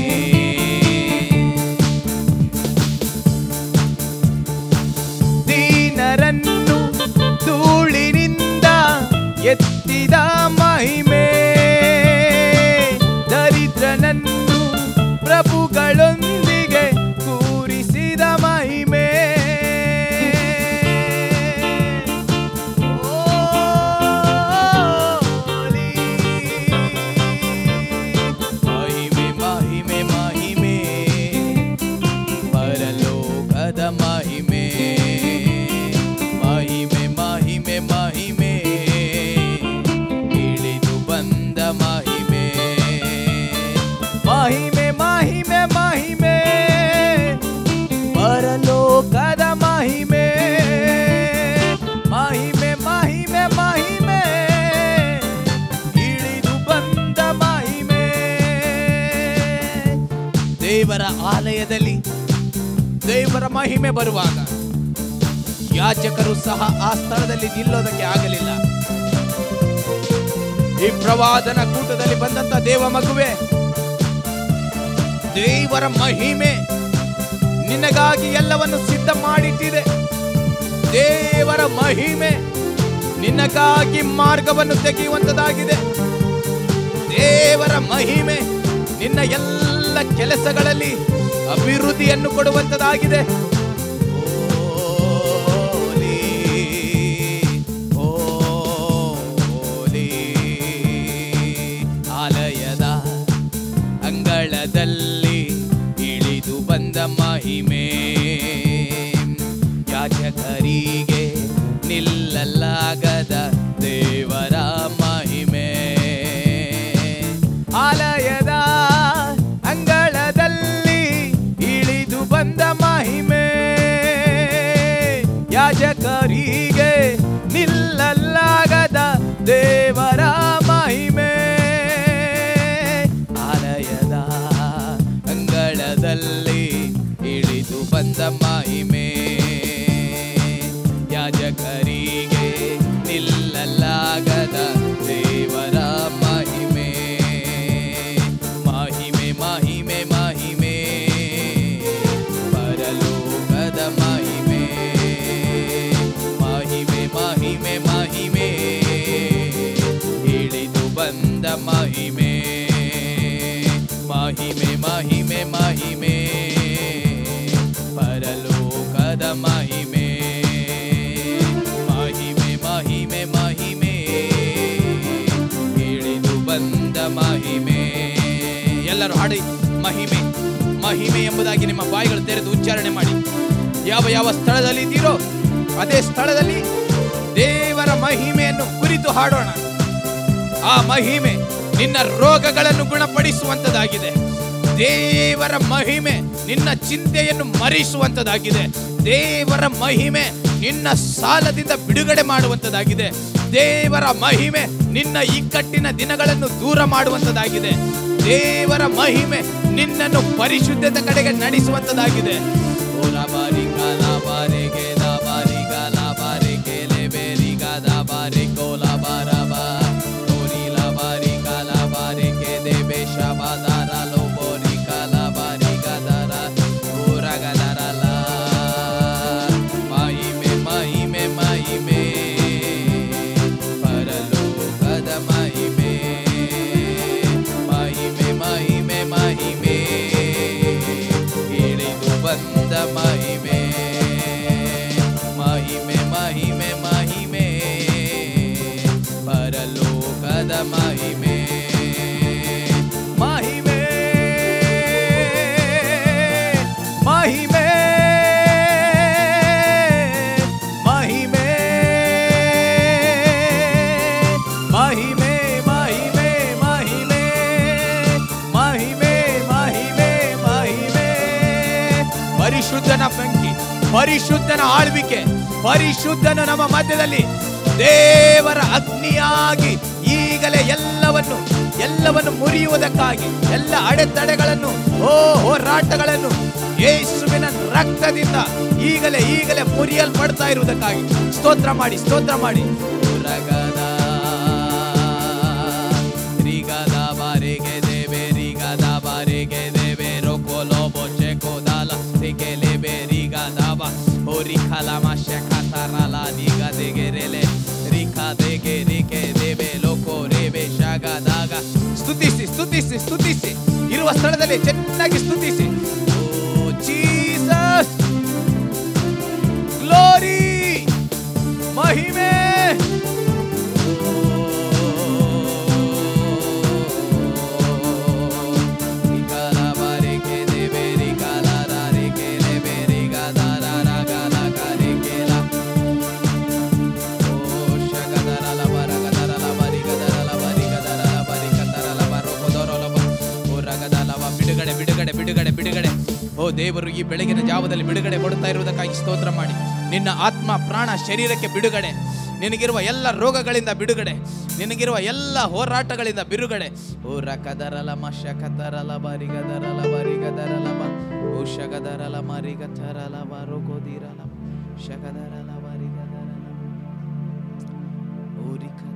ದೀನರನ್ನು ಧೂಳಿನಿಂದ ಎತ್ತಿದ ಮಹಿಮೆ ದರಿದ್ರನನ್ನು ಪ್ರಭುಗಳೊಂದಿಗೆ ಕೂರಿಸಿದ ಮಹಿಮೆ ಓಲಿ. ಮಹಿಮೆ ಮಹಿಮೆ ಮಹಿಮೆ ಪರಲೋಕದ ಮಹಿಮೆ ಮಹಿಮೆ ಮಹಿಮೆ ಮಹಿಮೆ ಇಳಿದು ಬಂದ ಮಹಿಮೆ ಮಹಿಮೆ ಮಹಿಮೆ ಮಹಿಮೆ ಪರಲೋಕದ ಮಹಿಮೆ ಮಹಿಮೆ ಮಹಿಮೆ ಮಹಿಮೆ ಇಳಿದು ಬಂದ ಮಹಿಮೆ ದೇವರ ಆಲಯದಲ್ಲಿ ದೇವರ ಮಹಿಮೆ ಬರುವಾಗ ಯಾಜಕರು ಸಹ ಆ ಸ್ಥಳದಲ್ಲಿ ನಿಲ್ಲೋದಕ್ಕೆ ಆಗಲಿಲ್ಲ ಈ ಪ್ರವಾದನ ಕೂಟದಲ್ಲಿ ಬಂದಂತ ದೇವ ಮಗುವೆ ದೇವರ ಮಹಿಮೆ ನಿನಗಾಗಿ ಎಲ್ಲವನ್ನು ಸಿದ್ಧ ಮಾಡಿಟ್ಟಿದೆ ದೇವರ ಮಹಿಮೆ ನಿನಗಾಗಿ ಮಾರ್ಗವನ್ನು ತೆಗೆಯುವಂತದಾಗಿದೆ ದೇವರ ಮಹಿಮೆ ನಿನ್ನ ಎಲ್ಲ ಕೆಲಸಗಳಲ್ಲಿ ಅಭಿವೃದ್ಧಿಯನ್ನು ಕೊಡುವಂತದಾಗಿದೆ ಓಲಿ, ಓಲಿ. ಆಲಯದ ಅಂಗಳದಲ್ಲಿ ಇಳಿದು ಬಂದ ಮಹಿಮೆ ಯಾಜಕರಿಗೆ ನಿಲ್ಲಲಾಗದ ದೇವ ಯಾಜಕರಿಗೆ ನಿಲ್ಲಲಾಗದ ದೇವರ ಮಹಿಮೆ ಆಲಯದ ಅಂಗಳದಲ್ಲಿ ಇಳಿದು ಬಂದ ಮಹಿಮೆ ಯಾಜಕರಿಗೆ ನಿಲ್ಲಲಾಗದ ದೇವರ ಮಹಿಮೆ ಮಹಿಮೆ ಮಹಿಮೆ ಮಹಿಮೆ ಪರಲೋಕದ ಮಹಿಮೆ ಮಹಿಮೆ ಮಹಿಮೆ ಮಹಿಮೆ ಇಳಿದು ಬಂದ ಮಹಿಮೆ ಮಹಿಮೆ ಮಹಿಮೆ ಮಹಿಮೆ ಪರಲೋಕದ ಮಹಿಮೆ ಮಹಿಮೆ ಮಹಿಮೆ ಮಹಿಮೆ ಇಳಿದು ಬಂದ ಮಹಿಮೆ ಎಲ್ಲರೂ ಹಾಡಿ ಮಹಿಮೆ ಮಹಿಮೆ ಎಂಬುದಾಗಿ ನಿಮ್ಮ ಬಾಯಿಗಳು ತೆರೆದು ಉಚ್ಚಾರಣೆ ಮಾಡಿ ಯಾವ ಯಾವ ಸ್ಥಳದಲ್ಲಿ ಇದ್ದೀರೋ ಅದೇ ಸ್ಥಳದಲ್ಲಿ ದೇವರ ಮಹಿಮೆಯನ್ನು ಕುರಿತು ಹಾಡೋಣ ಆ ಮಹಿಮೆ ನಿನ್ನ ರೋಗಗಳನ್ನು ಗುಣಪಡಿಸುವಂತದಾಗಿದೆ ದೇವರ ಮಹಿಮೆ ನಿನ್ನ ಚಿಂತೆಯನ್ನು ಮರೆಸುವಂತದಾಗಿದೆ ದೇವರ ಮಹಿಮೆ ನಿನ್ನ ಸಾಲದಿಂದ ಬಿಡುಗಡೆ ಮಾಡುವಂತದಾಗಿದೆ ದೇವರ ಮಹಿಮೆ ನಿನ್ನ ಇಕ್ಕಟ್ಟಿನ ದಿನಗಳನ್ನು ದೂರ ಮಾಡುವಂತದಾಗಿದೆ ದೇವರ ಮಹಿಮೆ ನಿನ್ನನ್ನು ಪರಿಶುದ್ಧತೆ ಕಡೆಗೆ ನಡೆಸುವಂತದಾಗಿದೆ ಓ ಲಾಬಾರಿ ಕಾಲಾಬಾರಿ ಲಾಬಾರಿ ಗಾಲಾಬಾರಿ ಕೇಲೆ ಬೇರಿ ಗಾದಾಬಾರಿ ಕೋಲಾಬಾರಬಾ ಓರಿ ಲಾಬಾರಿ ಕಾಲಾಬಾರಿ ಕೆ ದೇಬೆ ಶಬಾದಾರ ಲೋಬೋರಿ ಕಾಲಾಬಾರಿ ಗದಾರ ಊರ ಗದರಲ ಮಹಿಮೆ ಮಹಿಮೆ ಮಹಿಮೆ ಪರಲೋಕದ ಮಹಿಮೆ ಮಹಿಮೆ ಮಹಿಮೆ ಮಹಿಮೆ ಇಳಿದು ಬಂದ ಮಹಿಮೆ ಮಹಿಮೆ ಮಹಿಮೆ ಮಹಿಮೆ ಪರಲೋಕದ ಮಹಿಮೆ ಮಹಿಮೆ ಮಹಿಮೆ ಮಹಿಮೆ ಮಹಿಮೆ ಮಹಿಮೆ ಮಹಿಮೆ ಮಹಿಮೆ ಮಹಿಮೆ ಮಹಿಮೆ ಪರಿಶುದ್ಧನ ಬೆಂಕಿ ಪರಿಶುದ್ಧನ ಆಳ್ವಿಕೆ ಪರಿಶುದ್ಧನ ನಮ್ಮ ಮಧ್ಯದಲ್ಲಿ ದೇವರ ಅಗ್ನಿಯಾಗಿ ಈಗಲೇ ಎಲ್ಲವನ್ನು ಎಲ್ಲವನ್ನು ಮುರಿಯುವುದಕ್ಕಾಗಿ ಎಲ್ಲ ಅಡೆತಡೆಗಳನ್ನು ಓ ಹೋರಾಟಗಳನ್ನು ಯೇಸುವಿನ ರಕ್ತದಿಂದ ಈಗಲೇ ಈಗಲೇ ಮುರಿಯಲ್ಪಡ್ತಾ ಇರುವುದಕ್ಕಾಗಿ ಸ್ತೋತ್ರ ಮಾಡಿ ಸ್ತೋತ್ರ ಮಾಡಿ ರಗದ ರಿಗದ ಬಾರಿಗೆ ದೇವೆ ರಿಗದ ಬಾರಿಗೆ ದೇವೆ ರೋಕೋ ಲೋಬೋ ಚೆಕೋ ದಾಲ ಸಿಗೆಲೆ ಬೇರಿಗದ ಬಾ ಓ ರಿಖಲ ಮಾಶ್ಯ ಖಾತಾರಲ ದಿಗ ದಿಗೆರೆಲೆ ರಿಖ ದೇಗೆ ರಿಕೆ ದೇವೆ ಲೋಕೋ ರೇವೆ ಶಾಗದಾಗ ಸ್ತುತಿಸಿ ಸ್ತುತಿಸಿ ಸ್ತುತಿಸಿ ಇರುವ ಸ್ಥಳದಲ್ಲಿ ಚೆನ್ನಾಗಿ ಸ್ತುತಿಸಿ ಓ ಜೀಸಸ್ ಗ್ಲೋರಿ ಮಹಿಮೆ ಬಿಡುಗಡೆ ಬಿಡುಗಡೆ ಬಿಡುಗಡೆ ಬಿಡುಗಡೆ ಓ ದೇವರು ಈ ಬೆಳಗಿನ ಜಾವದಲ್ಲಿ ಬಿಡುಗಡೆ ಕೊಡುತ್ತಾ ಇರುವುದಕ್ಕಾಗಿ ಸ್ತೋತ್ರ ಮಾಡಿ ನಿನ್ನ ಆತ್ಮ ಪ್ರಾಣ ಶರೀರಕ್ಕೆ ಬಿಡುಗಡೆ ನಿನಗಿರುವ ಎಲ್ಲ ರೋಗಗಳಿಂದ ಬಿಡುಗಡೆ ನಿನಗಿರುವ ಎಲ್ಲ ಹೋರಾಟಗಳಿಂದ ಬಿರುಗಡೆ ಓ ರಕದರಲ ಮಶಕದರಲ ಬರಿಗದರಲ ಬರಿಗದರಲ ಬ ಓ ಶಗದರಲ ಮರಿಗದರಲ ಬರೋಗೋದಿರಲ ಶಗದರಲ ಬರಿಗದರಲ ಓರಿಕತ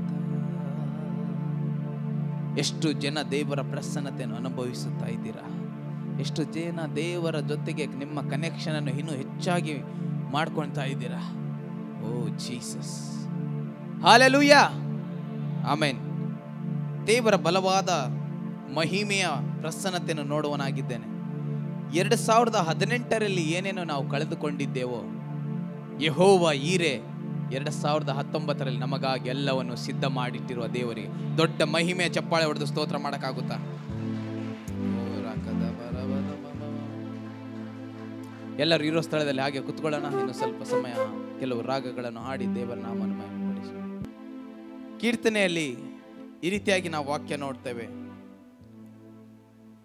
ಎಷ್ಟು ಜನ ದೇವರ ಪ್ರಸನ್ನತೆಯನ್ನು ಅನುಭವಿಸುತ್ತಾ ಇದ್ದೀರಾ ಎಷ್ಟು ಜನ ದೇವರ ಜೊತೆಗೆ ನಿಮ್ಮ ಕನೆಕ್ಷನ್ ಅನ್ನು ಇನ್ನೂ ಹೆಚ್ಚಾಗಿ ಮಾಡ್ಕೊಳ್ತಾ ಇದ್ದೀರಾ ಓ ಜೀಸಸ್ ಹಾಲೆಲೂಯ ಆಮೇನ್ ದೇವರ ಬಲವಾದ ಮಹಿಮೆಯ ಪ್ರಸನ್ನತೆಯನ್ನು ನೋಡುವನಾಗಿದ್ದೇನೆ ಎರಡು ಸಾವಿರದ ಹದಿನೆಂಟರಲ್ಲಿ ಏನೇನೋ ನಾವು ಕಳೆದುಕೊಂಡಿದ್ದೇವೋ ಯಹೋವ ಈರೆ ಎರಡು ಸಾವಿರದ ಹತ್ತೊಂಬತ್ತರಲ್ಲಿ ನಮಗಾಗಿ ಎಲ್ಲವನ್ನು ಸಿದ್ಧ ಮಾಡಿಟ್ಟಿರುವ ದೇವರಿಗೆ ದೊಡ್ಡ ಮಹಿಮೆಯ ಚಪ್ಪಾಳೆ ಹೊಡೆದು ಸ್ತೋತ್ರ ಮಾಡಕ್ಕಾಗುತ್ತಾ ಓ ರಾಕದ ಬರ ಬರ ಬರ ಬರ. ಎಲ್ಲರೂ ಇರೋ ಸ್ಥಳದಲ್ಲಿ ಹಾಗೆ ಕುತ್ಕೊಳ್ಳೋಣ ಇನ್ನು ಸ್ವಲ್ಪ ಸಮಯ ಕೆಲವು ರಾಗಗಳನ್ನು ಹಾಡಿ ದೇವರ ನಾಮವನ್ನು ಮಹಿಮೆಪಡಿಸಿ ಕೀರ್ತನೆಯಲ್ಲಿ ಈ ರೀತಿಯಾಗಿ ನಾವು ವಾಕ್ಯ ನೋಡ್ತೇವೆ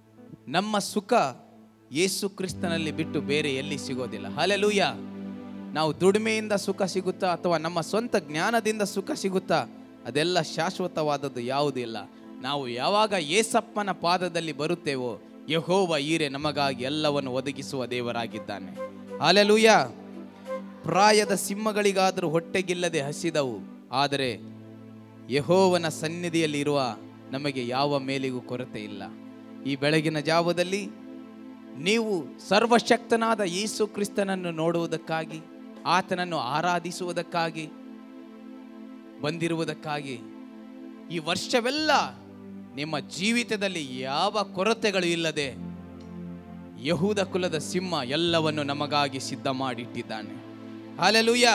ನಮ್ಮ ಸುಖ ಯೇಸು ಕ್ರಿಸ್ತನಲ್ಲಿ ಬಿಟ್ಟು ಬೇರೆ ಎಲ್ಲಿ ಸಿಗೋದಿಲ್ಲ ಹಲೆಲೂಯ ನಾವು ದುಡಿಮೆಯಿಂದ ಸುಖ ಸಿಗುತ್ತಾ ಅಥವಾ ನಮ್ಮ ಸ್ವಂತ ಜ್ಞಾನದಿಂದ ಸುಖ ಸಿಗುತ್ತಾ ಅದೆಲ್ಲ ಶಾಶ್ವತವಾದದ್ದು ಯಾವುದೂ ಇಲ್ಲ ನಾವು ಯಾವಾಗ ಏಸಪ್ಪನ ಪಾದದಲ್ಲಿ ಬರುತ್ತೇವೋ ಯಹೋವ ಈರೆ ನಮಗಾಗಿ ಎಲ್ಲವನ್ನು ಒದಗಿಸುವ ದೇವರಾಗಿದ್ದಾನೆ ಹಾಲೆಲೂಯ ಪ್ರಾಯದ ಸಿಂಹಗಳಿಗಾದರೂ ಹೊಟ್ಟೆಗಿಲ್ಲದೆ ಹಸಿದವು ಆದರೆ ಯಹೋವನ ಸನ್ನಿಧಿಯಲ್ಲಿ ಇರುವ ನಮಗೆ ಯಾವ ಮೇಲಿಗೂ ಕೊರತೆ ಇಲ್ಲ ಈ ಬೆಳಗಿನ ಜಾವದಲ್ಲಿ ನೀವು ಸರ್ವಶಕ್ತನಾದ ಯೇಸು ಕ್ರಿಸ್ತನನ್ನು ನೋಡುವುದಕ್ಕಾಗಿ ಆತನನ್ನು ಆರಾಧಿಸುವುದಕ್ಕಾಗಿ ಬಂದಿರುವುದಕ್ಕಾಗಿ ಈ ವರ್ಷವೆಲ್ಲ ನಿಮ್ಮ ಜೀವಿತದಲ್ಲಿ ಯಾವ ಕೊರತೆಗಳು ಇಲ್ಲದೆ ಯಹೂದ ಕುಲದ ಸಿಂಹ ಎಲ್ಲವನ್ನು ನಮಗಾಗಿ ಸಿದ್ಧ ಮಾಡಿಟ್ಟಿದ್ದಾನೆ ಹಾಲೆಲೂಯ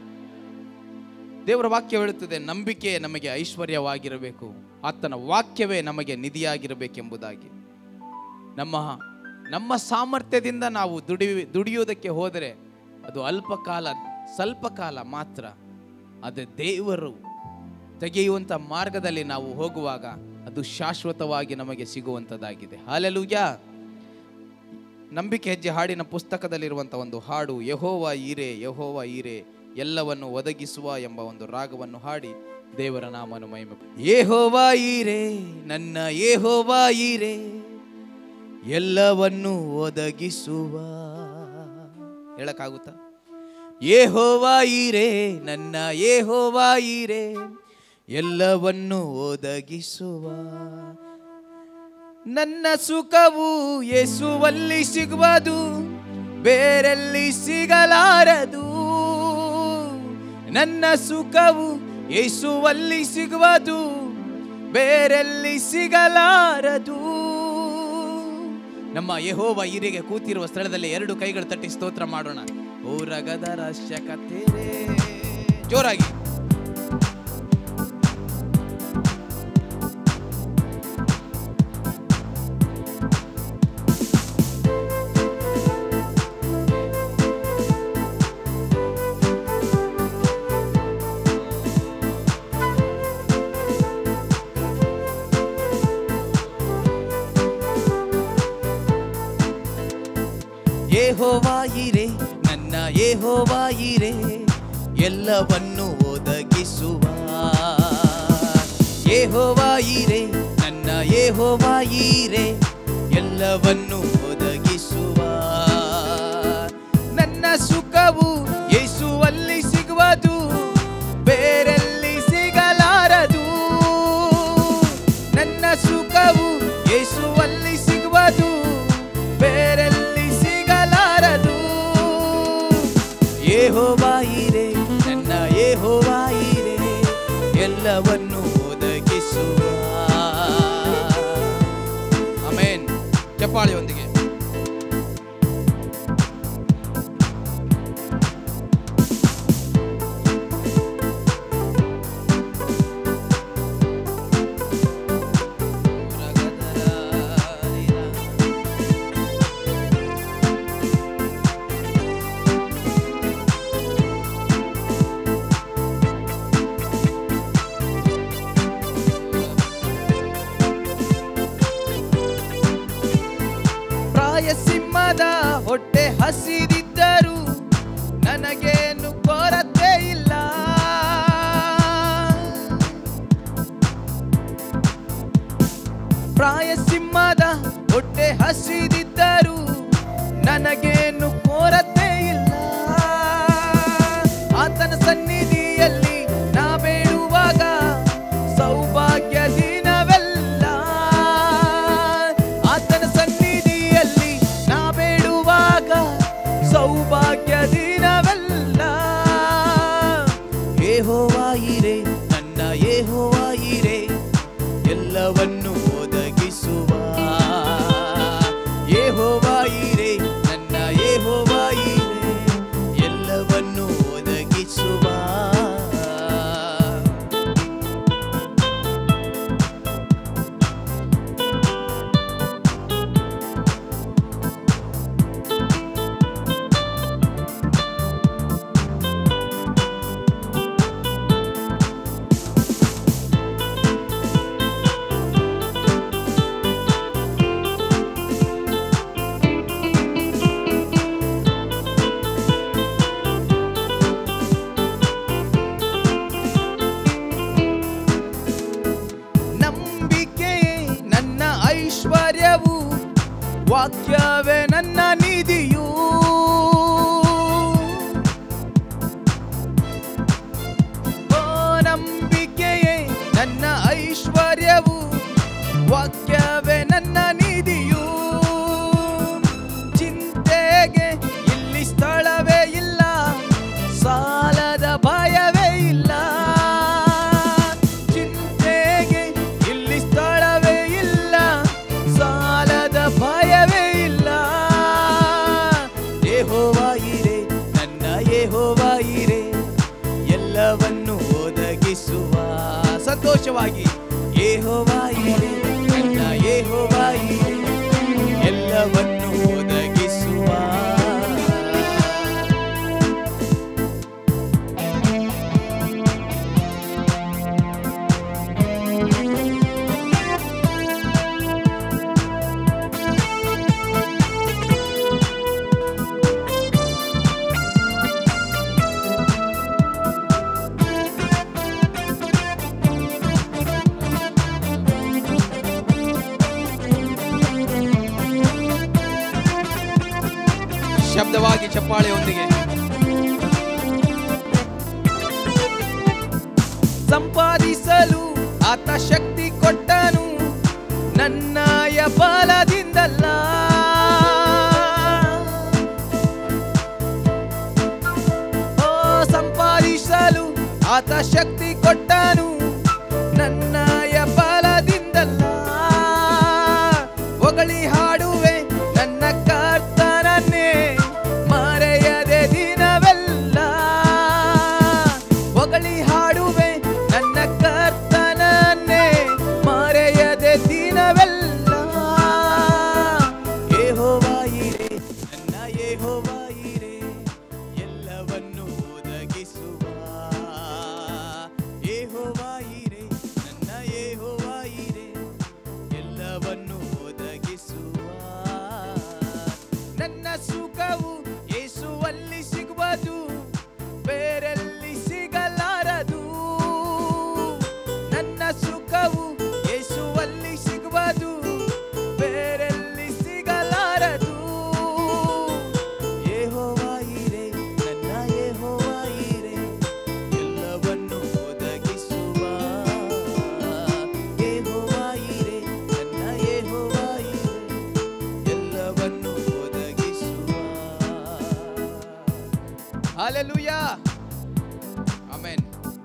ದೇವರ ವಾಕ್ಯ ಹೇಳುತ್ತದೆ ನಂಬಿಕೆ ನಮಗೆ ಐಶ್ವರ್ಯವಾಗಿರಬೇಕು ಆತನ ವಾಕ್ಯವೇ ನಮಗೆ ನಿಧಿಯಾಗಿರಬೇಕೆಂಬುದಾಗಿ ನಮ್ಮ ನಮ್ಮ ಸಾಮರ್ಥ್ಯದಿಂದ ನಾವು ದುಡಿ ದುಡಿಯುವುದಕ್ಕೆ ಹೋದರೆ ಅದು ಅಲ್ಪ ಕಾಲ ಸ್ವಲ್ಪ ಕಾಲ ಮಾತ್ರ ಆದರೆ ದೇವರು ತೆಗೆಯುವಂಥ ಮಾರ್ಗದಲ್ಲಿ ನಾವು ಹೋಗುವಾಗ ಅದು ಶಾಶ್ವತವಾಗಿ ನಮಗೆ ಸಿಗುವಂಥದ್ದಾಗಿದೆ ಹಾಲೆಲೂಯ ನಂಬಿಕೆ ಹೆಜ್ಜೆ ಹಾಡಿನ ಪುಸ್ತಕದಲ್ಲಿರುವಂಥ ಒಂದು ಹಾಡು ಯಹೋವ ಈರೆ ಯಹೋವ ಈರೆ ಎಲ್ಲವನ್ನು ಒದಗಿಸುವ ಎಂಬ ಒಂದು ರಾಗವನ್ನು ಹಾಡಿ ದೇವರ ನಾಮನು ಮಹಿಮೆ ಯೇಹೋವ ಈರೆ ನನ್ನ ಯೇಹೋವ ಈರೆ ಎಲ್ಲವನ್ನು ಒದಗಿಸುವ ಹೇಳಕ್ಕಾಗುತ್ತಾ ಯೇಹೋವ ಈರೆ ನನ್ನ ಯೇಹೋವ ಈರೆ ಎಲ್ಲವನ್ನು ಒದಗಿಸುವ ನನ್ನ ಸುಖವು ಯೇಸುವಲ್ಲಿ ಸಿಗುವುದು ಬೇರೆಲ್ಲಿ ಸಿಗಲಾರದು ನನ್ನ ಸುಖವು ಯೇಸುವಲ್ಲಿ ಸಿಗುವುದು ಬೇರೆಲ್ಲಿ ಸಿಗಲಾರದು ನಮ್ಮ ಯಹೋವ ಈರಿಗೆ ಕೂತಿರುವ ಸ್ಥಳದಲ್ಲಿ ಎರಡು ಕೈಗಳು ತಟ್ಟಿ ಸ್ತೋತ್ರ ಮಾಡೋಣ ಊರಗದರ ಶಕತೆರೆ ಜೋರಾಗಿ ಯೇಹೋವಾಯಿರೆ ನನ್ನ ಯೇಹೋವಾಯಿರೆ ಎಲ್ಲವನ್ನು ಒದಗಿಸುವ ಯೇಹೋವಾಯಿರೆ ನನ್ನ ಯೇಹೋವಾಯಿರೆ ಎಲ್ಲವನ್ನು ಒದಗಿಸುವ ನನ್ನ ಸುಖವು ಯೇಸುವಲ್ಲಿ ಸಿಗುವುದು ಬೇರೆಲ್ಲಿ ಸಿಗಲಾರದು ನನ್ನ ಸುಖವು ಯೇಸುವಲ್ಲಿ ಸಿಗುವುದು ಬೇರೆಲ್ಲಿ ಸಿಗಲಾರದು ಯೇಹೋವಾಯಿರೆ ನನ್ನ ಯೇಹೋವಾಯಿರೆ ಎಲ್ಲವನ್ನು ಒದಗಿಸುವ ಆಮೇನ್ ಚಪ್ಪಾಳಿಯೊಂದಿಗೆ ಪ್ರಾಯ ಸಿಂಹದ ಹೊಟ್ಟೆ ಹಸಿದಿದ್ದರು ನನಗೇನು ಕೊರತೆ ಇಲ್ಲ ಪ್ರಾಯ ಸಿಂಹದ ಹೊಟ್ಟೆ ಹಸಿದಿದ್ದರು ನನಗೇನು ಕೊರತೆ ಇಲ್ಲ ಆತನ ಸನ್ನಿಧಿಯಲ್ಲಿ ನಾ ಬೇಡುವಾಗ ಸೌಭಾಗ್ಯ ದಿನವೆಲ್ಲ ಆತನ ಸನ್ನಿಧಿಯಲ್ಲಿ ನಾ ಬೇಡುವಾಗ ಸೌಭಾಗ್ಯ ದಿನವೆಲ್ಲ ಯೇಹೋವಾಯಿರೆ ನನ್ನ ಯೇಹೋವಾಯಿರೆ ಎಲ್ಲವನ್ನು ಒದಗಿಸುವ ಯೇಹೋವಾಯಿರೆ ನನ್ನ ಯೇಹೋವಾಯಿರೆ ಎಲ್ಲವನ್ನು ಒದಗಿಸುವ ವಾಕ್ಯವೇ ನನ್ನ ನಿಧಿಯು ಓ ನಂಬಿಕೆಯೇ ನನ್ನ ಐಶ್ವರ್ಯವು ವಾಕ್ಯವೇ ನನ್ನ ನಿಧಿಯು ಚಿಂತೆಗೆ ಇಲ್ಲಿ ಸ್ಥಳವೇ ಇಲ್ಲ ಸಾಲದ ಭಯವೇ ಇಲ್ಲ ಚಿಂತೆಗೆ ಇಲ್ಲಿ ಸ್ಥಳವೇ ಇಲ್ಲ ಸಾಲದ ಭಯವೇ ಇಲ್ಲ ಯೆಹೋವಾಯಿರೆ ನನ್ನ ಯೆಹೋವಾಯಿರೆ ಎಲ್ಲವನ್ನು ಒದಗಿಸುವ ಸಂತೋಷವಾಗಿ ಯೆಹೋವಾಯಿರೆ ನನ್ನ ಯೆಹೋವಾಯಿರೆ ಎಲ್ಲವನ್ನು ಒದಗಿಸುವ ಶಬ್ದವಾಗಿ ಚಪ್ಪಾಳೆಯೊಂದಿಗೆ ಸಂಪಾದಿಸಲು ಆತ ಶಕ್ತಿ ಕೊಟ್ಟನು ನನ್ನಯ ಬಲದಿಂದಲ್ಲ ಓ ಸಂಪಾದಿಸಲು ಆತ ಶಕ್ತಿ ಕೊಟ್ಟನು ನನ್ನಯ ಬಲದಿಂದಲ್ಲ ಹೊಗಳಿ ಹಾಡುವೆ ನನ್ನ ಕರ್ತನನ್ನೇ ಮರೆಯದೆ ದಿನವೆಲ್ಲ ಹೊಗಳಿ ಹಾಡುವೆ ನನ್ನ ಕರ್ತನನ್ನೇ ಮರೆಯದೆ ದಿನವೆಲ್ಲ ಯೆಹೋವಾಯಿರೆ ನನ್ನ ಯೆಹೋವಾಯಿರೆ ಎಲ್ಲವನ್ನು ಒದಗಿಸುವ ಯೆಹೋವಾಯಿರೆ ನನ್ನ ಯೆಹೋವಾಯಿರೆ ಎಲ್ಲವನ್ನು ಒದಗಿಸುವ ನನ್ನ ಸುಖವು ಯೇಸುವಲ್ಲಿ ಸಿಗುವುದು ಬೇರೆಲ್ಲಿ ಸಿಗಲಾರದು ನನ್ನ ಸುಖವು ಯೇಸುವಲ್ಲಿ ಸಿಗುವುದು ಬೇರೆಲ್ಲಿ ಸಿಗಲಾರದು ಯೆಹೋವಾಯಿರೆ ನನ್ನ ಯೆಹೋವಾಯಿರೆ ಎಲ್ಲವನ್ನು ಒದಗಿಸುವ ಯೆಹೋವಾಯಿರೆ ನನ್ನ ಯೆಹೋವಾಯಿರೆ ಎಲ್ಲವನ್ನು ಒದಗಿಸುವ ಹಾಲೆಲೂಯಾ ಆಮೆನ್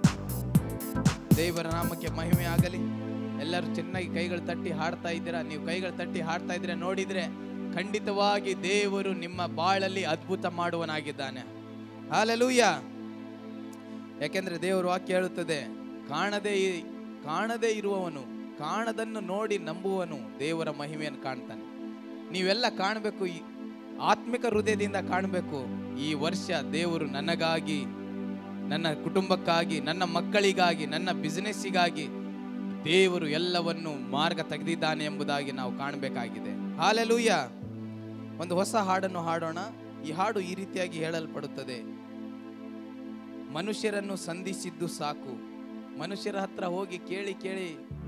ದೇವರ ನಾಮಕ್ಕೆ ಮಹಿಮೆ ಆಗಲಿ ಎಲ್ಲರೂ ಚೆನ್ನಾಗಿ ಕೈಗಳು ತಟ್ಟಿ ಹಾಡ್ತಾ ಇದ್ದೀರಾ ನೀವು ಕೈಗಳು ತಟ್ಟಿ ಹಾಡ್ತಾ ಇದ್ರೆ ನೋಡಿದ್ರೆ ಖಂಡಿತವಾಗಿ ದೇವರು ನಿಮ್ಮ ಬಾಳಲ್ಲಿ ಅದ್ಭುತ ಮಾಡುವನಾಗಿದ್ದಾನೆ ಹಾಲೆಲೂಯ ಯಾಕೆಂದ್ರೆ ದೇವರು ವಾಕ್ಯ ಹೇಳುತ್ತದೆ ಕಾಣದೇ ಇ- ಕಾಣದೇ ಇರುವವನು ಕಾಣದನ್ನು ನೋಡಿ ನಂಬುವನು ದೇವರ ಮಹಿಮೆಯನ್ನು ಕಾಣ್ತಾನೆ ನೀವೆಲ್ಲ ಕಾಣಬೇಕು ಈ ಆತ್ಮಿಕ ಹೃದಯದಿಂದ ಕಾಣಬೇಕು ಈ ವರ್ಷ ದೇವರು ನನಗಾಗಿ ನನ್ನ ಕುಟುಂಬಕ್ಕಾಗಿ ನನ್ನ ಮಕ್ಕಳಿಗಾಗಿ ನನ್ನ ಬಿಸಿನೆಸ್ಸಿಗಾಗಿ ದೇವರು ಎಲ್ಲವನ್ನು ಮಾರ್ಗ ತೆಗೆದಿದ್ದಾನೆ ಎಂಬುದಾಗಿ ನಾವು ಕಾಣಬೇಕಾಗಿದೆ ಹಾಲೆಲೂಯ ಒಂದು ಹೊಸ ಹಾಡನ್ನು ಹಾಡೋಣ ಈ ಹಾಡು ಈ ರೀತಿಯಾಗಿ ಹೇಳಲ್ಪಡುತ್ತದೆ ಮನುಷ್ಯರನ್ನು ಸಂಧಿಸಿದ್ದು ಸಾಕು ಮನುಷ್ಯರ ಹತ್ರ ಹೋಗಿ ಕೇಳಿ ಕೇಳಿ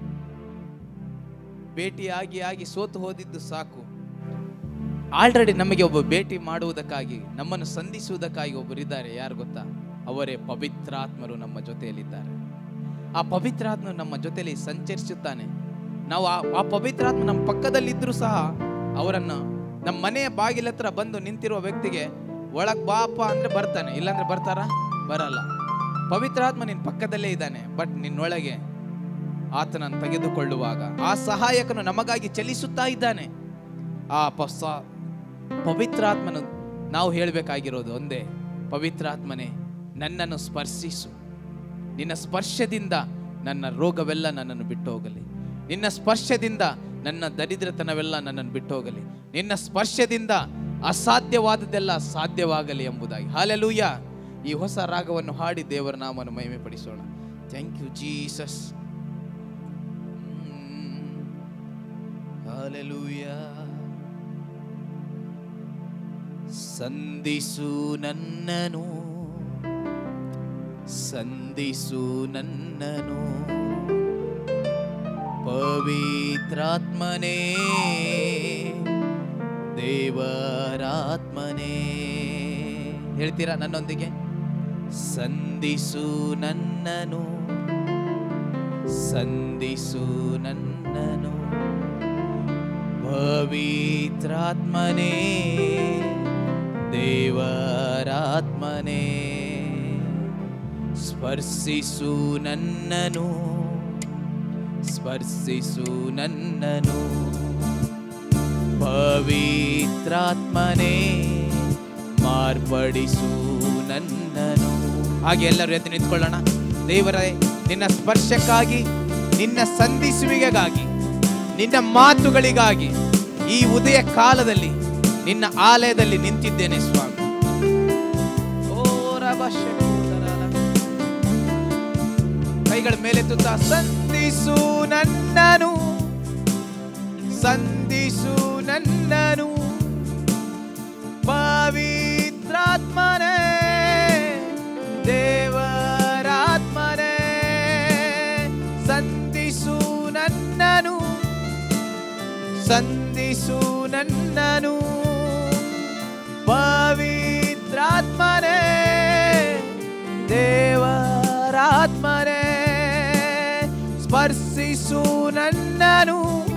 ಭೇಟಿಯಾಗಿ ಆಗಿ ಸೋತು ಹೋದಿದ್ದು ಸಾಕು ಆಲ್ರೆಡಿ ನಮಗೆ ಒಬ್ಬ ಭೇಟಿ ಮಾಡುವುದಕ್ಕಾಗಿ ನಮ್ಮನ್ನು ಸಂಧಿಸುವುದಕ್ಕಾಗಿ ಒಬ್ಬರಿದ್ದಾರೆ ಯಾರು ಗೊತ್ತಾ ಅವರೇ ಪವಿತ್ರಾತ್ಮರು ನಮ್ಮ ಜೊತೆಯಲ್ಲಿದ್ದಾರೆ ಆ ಪವಿತ್ರಾತ್ಮ ನಮ್ಮ ಜೊತೆಯಲ್ಲಿ ಸಂಚರಿಸುತ್ತಾನೆ ನಾವು ಆ ಆ ಪವಿತ್ರಾತ್ಮ ನಮ್ಮ ಪಕ್ಕದಲ್ಲಿದ್ದರೂ ಸಹ ಅವರನ್ನು ನಮ್ಮ ಮನೆಯ ಬಾಗಿಲ ಹತ್ರ ಬಂದು ನಿಂತಿರುವ ವ್ಯಕ್ತಿಗೆ ಒಳಗ್ ಬಾಪ ಅಂದ್ರೆ ಬರ್ತಾನೆ ಇಲ್ಲಾಂದ್ರೆ ಬರ್ತಾರಾ ಬರಲ್ಲ ಪವಿತ್ರಾತ್ಮ ನಿನ್ನ ಪಕ್ಕದಲ್ಲೇ ಇದ್ದಾನೆ ಬಟ್ ನಿನ್ನೊಳಗೆ ಆತನನ್ನು ತೆಗೆದುಕೊಳ್ಳುವಾಗ ಆ ಸಹಾಯಕನು ನಮಗಾಗಿ ಚಲಿಸುತ್ತಾ ಇದ್ದಾನೆ ಆ ಪ- ಸ- ಪವಿತ್ರಾತ್ಮನು ನಾವು ಹೇಳಬೇಕಾಗಿರೋದು ಒಂದೇ ಪವಿತ್ರಾತ್ಮನೇ ನನ್ನನ್ನು ಸ್ಪರ್ಶಿಸು ನಿನ್ನ ಸ್ಪರ್ಶದಿಂದ ನನ್ನ ರೋಗವೆಲ್ಲ ನನ್ನನ್ನು ಬಿಟ್ಟು ಹೋಗಲಿ ನಿನ್ನ ಸ್ಪರ್ಶದಿಂದ ನನ್ನ ದರಿದ್ರತನವೆಲ್ಲ ನನ್ನನ್ನು ಬಿಟ್ಟು ಹೋಗಲಿ ನಿನ್ನ ಸ್ಪರ್ಶದಿಂದ ಅಸಾಧ್ಯವಾದದ್ದೆಲ್ಲ ಸಾಧ್ಯವಾಗಲಿ ಎಂಬುದಾಗಿ ಹಾಲೆಲೂಯ ಈ ಹೊಸ ರಾಗವನ್ನು ಹಾಡಿ ದೇವರ ನಾಮವನ್ನು ಮಹಿಮೆ ಪಡಿಸೋಣ ಥ್ಯಾಂಕ್ ಯು ಜೀಸಸ್ ಹಾಲೆಲೂಯ ಸಂಧಿಸು ನನ್ನನು ಸಂಧಿಸು ನನ್ನನು ಪವಿತ್ರಾತ್ಮನೇ ದೇವರಾತ್ಮನೇ ಹೇಳ್ತೀರಾ ನನ್ನೊಂದಿಗೆ ಸಂಧಿಸು ನನ್ನನು ಸಂಧಿಸು ನನ್ನನು ಪವಿತ್ರಾತ್ಮನೇ ದೇವರಾತ್ಮನೇ ಸ್ಪರ್ಶಿಸು ನನ್ನನು ಸ್ಪರ್ಶಿಸು ನನ್ನನು ಪವಿತ್ರಾತ್ಮನೇ ಮಾರ್ಪಡಿಸು ನನ್ನನು ಹಾಗೆ ಎಲ್ಲರೂ ಎದ್ದು ನಿಂತ್ಕೊಳ್ಳೋಣ ದೇವರೇ ನಿನ್ನ ಸ್ಪರ್ಶಕ್ಕಾಗಿ ನಿನ್ನ ಸಂಧಿಸುವಿಗೆಗಾಗಿ ನಿನ್ನ ಮಾತುಗಳಿಗಾಗಿ ಈ ಉದಯ ಕಾಲದಲ್ಲಿ ನಿನ್ನ ಆಲಯದಲ್ಲಿ ನಿಂತಿದ್ದೇನೆ ಸ್ವಾಮಿ ಓ ರಬ ಶಕುಂತರಲ. ಕೈಗಳ ಮೇಲೆತ್ತುತ್ತಾ ಸಂಧಿಸು ನನ್ನನು ಸಂಧಿಸು ನನ್ನನು ಪವಿತ್ರಾತ್ಮನೇ ದೇವರಾತ್ಮನೇ ಸಂಧಿಸು ನನ್ನನು ಸಂಧಿಸು ನನ್ನನು ಪವಿತ್ರಾತ್ಮನೇ ದೇವರಾತ್ಮನೇ ಸ್ಪರ್ಶಿಸು ನನ್ನನು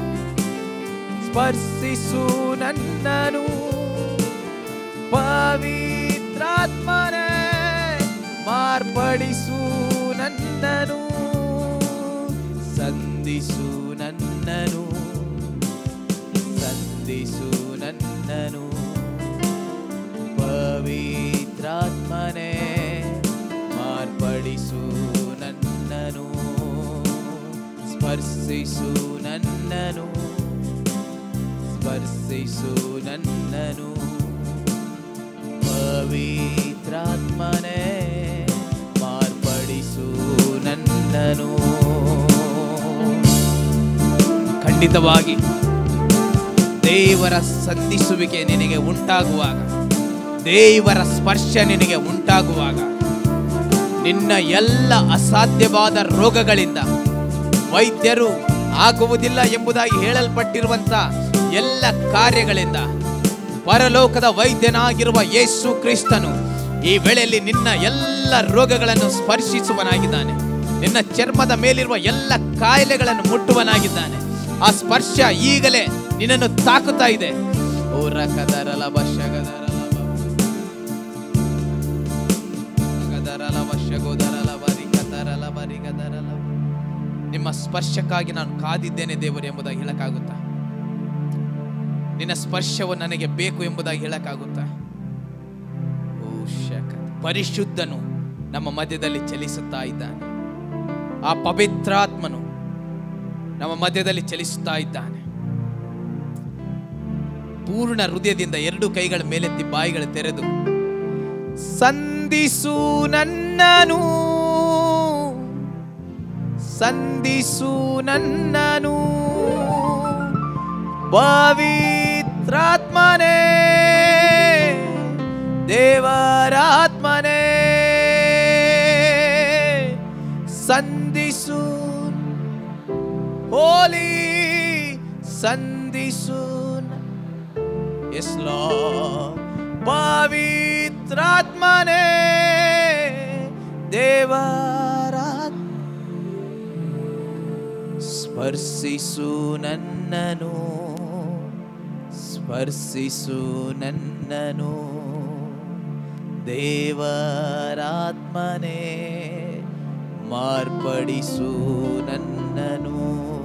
ಸ್ಪರ್ಶಿಸು ನನ್ನನು ಪವಿತ್ರಾತ್ಮನೇ ಮಾರ್ಪಡಿಸು ನನ್ನನು ಸಂಧಿಸು ನನ್ನನು ಸಂಧಿಸು ನನ್ನನು ಪವಿತ್ರಾತ್ಮನೇ ಮಾರ್ಪಡಿಸು ನನ್ನನು ಸ್ಪರ್ಶಿಸು ನನ್ನನು ಸ್ಪರ್ಶಿಸು ನನ್ನನು ಪವಿತ್ರಾತ್ಮನೇ ಮಾರ್ಪಡಿಸು ನನ್ನನು ಖಂಡಿತವಾಗಿ ದೇವರ ಸಂಧಿಸುವಿಕೆ ನಿನಗೆ ಉಂಟಾಗುವಾಗ ದೇವರ ಸ್ಪರ್ಶ ನಿನಗೆ ಉಂಟಾಗುವಾಗ ನಿನ್ನ ಎಲ್ಲ ಅಸಾಧ್ಯವಾದ ರೋಗಗಳಿಂದ ವೈದ್ಯರು ಆಗುವುದಿಲ್ಲ ಎಂಬುದಾಗಿ ಹೇಳಲ್ಪಟ್ಟಿರುವಂತ ಎಲ್ಲ ಕಾರ್ಯಗಳಿಂದ ಪರಲೋಕದ ವೈದ್ಯನಾಗಿರುವ ಯೇಸು ಕ್ರಿಸ್ತನು ಈ ವೇಳೆಯಲ್ಲಿ ನಿನ್ನ ಎಲ್ಲ ರೋಗಗಳನ್ನು ಸ್ಪರ್ಶಿಸುವನಾಗಿದ್ದಾನೆ ನಿನ್ನ ಚರ್ಮದ ಮೇಲಿರುವ ಎಲ್ಲ ಕಾಯಿಲೆಗಳನ್ನು ಮುಟ್ಟುವನಾಗಿದ್ದಾನೆ ಆ ಸ್ಪರ್ಶ ಈಗಲೇ ನಿನ್ನನ್ನು ತಾಕುತ್ತಾ ಇದೆ ಓ ರಕದರಲ ಬಶಗದರಲ ಗದರಲ ವಶಗೋದರಲ ಬರಿಗದರಲ ಬರಿಗದರಲ ನಿಮ್ಮ ಸ್ಪರ್ಶಕ್ಕಾಗಿ ನಾನು ಕಾದಿದ್ದೇನೆ ದೇವರು ಎಂಬುದಾಗಿ ಹೇಳಕ್ಕಾಗುತ್ತಾ ನಿನ್ನ ಸ್ಪರ್ಶವು ನನಗೆ ಬೇಕು ಎಂಬುದಾಗಿ ಹೇಳಕ್ಕಾಗುತ್ತಾ ಓ ಶಕ ಪರಿಶುದ್ಧನು ನಮ್ಮ ಮಧ್ಯದಲ್ಲಿ ಚಲಿಸುತ್ತಾ ಇದ್ದಾನೆ ಆ ಪವಿತ್ರಾತ್ಮನು ನಮ್ಮ ಮಧ್ಯದಲ್ಲಿ ಚಲಿಸುತ್ತಾ ಇದ್ದಾನೆ ಪೂರ್ಣ ಹೃದಯದಿಂದ ಎರಡು ಕೈಗಳ ಮೇಲೆತ್ತಿ ಬಾಯಿಗಳು ತೆರೆದು ಸಂಧಿಸು ನನ್ನನು ಸಂಧಿಸು ನನ್ನನು ಪವಿತ್ರಾತ್ಮನೇ ದೇವರಾತ್ಮನೇ ಸಂಧಿಸು ಹೋಲಿ ಸಂಧಿಸು ಎಸ್ ಲಾ ಪವಿತ್ರಾತ್ಮನೇ ದೇವರಾತ್ ಸ್ಪರ್ಶಿಸು ನನ್ನನು ಸ್ಪರ್ಶಿಸು ನನ್ನನು ದೇವರಾತ್ಮನೇ ಮಾರ್ಪಡಿಸು ನನ್ನನು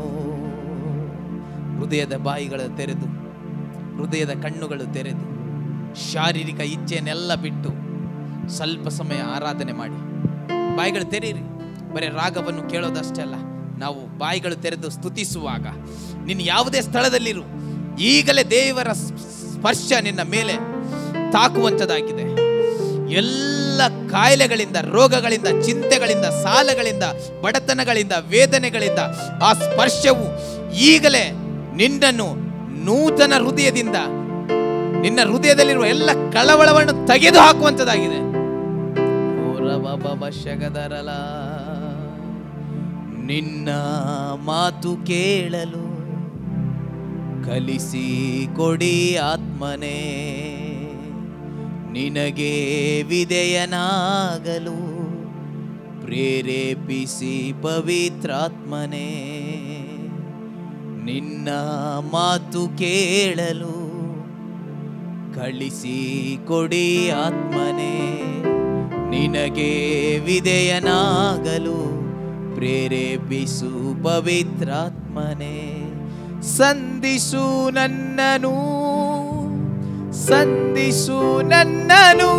ಹೃದಯದ ಬಾಯಿಗಳ ತೆರೆದು ಹೃದಯದ ಕಣ್ಣುಗಳು ತೆರೆದು ಶಾರೀರಿಕ ಇಚ್ಛೆಯನ್ನೆಲ್ಲ ಬಿಟ್ಟು ಸ್ವಲ್ಪ ಸಮಯ ಆರಾಧನೆ ಮಾಡಿ ಬಾಯಿಗಳು ತೆರೀರಿ ಬರೀ ರಾಗವನ್ನು ಕೇಳೋದಷ್ಟೇ ಅಲ್ಲ ನಾವು ಬಾಯಿಗಳು ತೆರೆದು ಸ್ತುತಿಸುವಾಗ ನೀನು ಯಾವುದೇ ಸ್ಥಳದಲ್ಲಿರು ಈಗಲೇ ದೇವರ ಸ್ಪರ್ಶ ನಿನ್ನ ಮೇಲೆ ತಾಕುವಂಥದ್ದಾಗಿದೆ ಎಲ್ಲ ಕಾಯಿಲೆಗಳಿಂದ ರೋಗಗಳಿಂದ ಚಿಂತೆಗಳಿಂದ ಸಾಲಗಳಿಂದ ಬಡತನಗಳಿಂದ ವೇದನೆಗಳಿಂದ ಆ ಸ್ಪರ್ಶವು ಈಗಲೇ ನಿನ್ನನ್ನು ನೂತನ ಹೃದಯದಿಂದ ನಿನ್ನ ಹೃದಯದಲ್ಲಿರುವ ಎಲ್ಲ ಕಳವಳವನ್ನು ತೆಗೆದು ಹಾಕುವಂಥದ್ದಾಗಿದೆ ಶಗದರಲ ನಿನ್ನ ಮಾತು ಕೇಳಲು ಕಲಿಸಿ ಕೊಡಿ ಆತ್ಮನೇ ನಿನಗೆ ವಿಧೇಯನಾಗಲು ಪ್ರೇರೇಪಿಸಿ ಪವಿತ್ರಾತ್ಮನೇ ನಿನ್ನ ಮಾತು ಕೇಳಲು ಕಳಿಸಿ ಕೊಡಿ ಆತ್ಮನೇ ನಿನಗೆ ವಿಧೇಯನಾಗಲು ಪ್ರೇರೇಪಿಸು ಪವಿತ್ರಾತ್ಮನೇ ಸಂಧಿಸು ನನ್ನನು ಸಂಧಿಸು ನನ್ನನು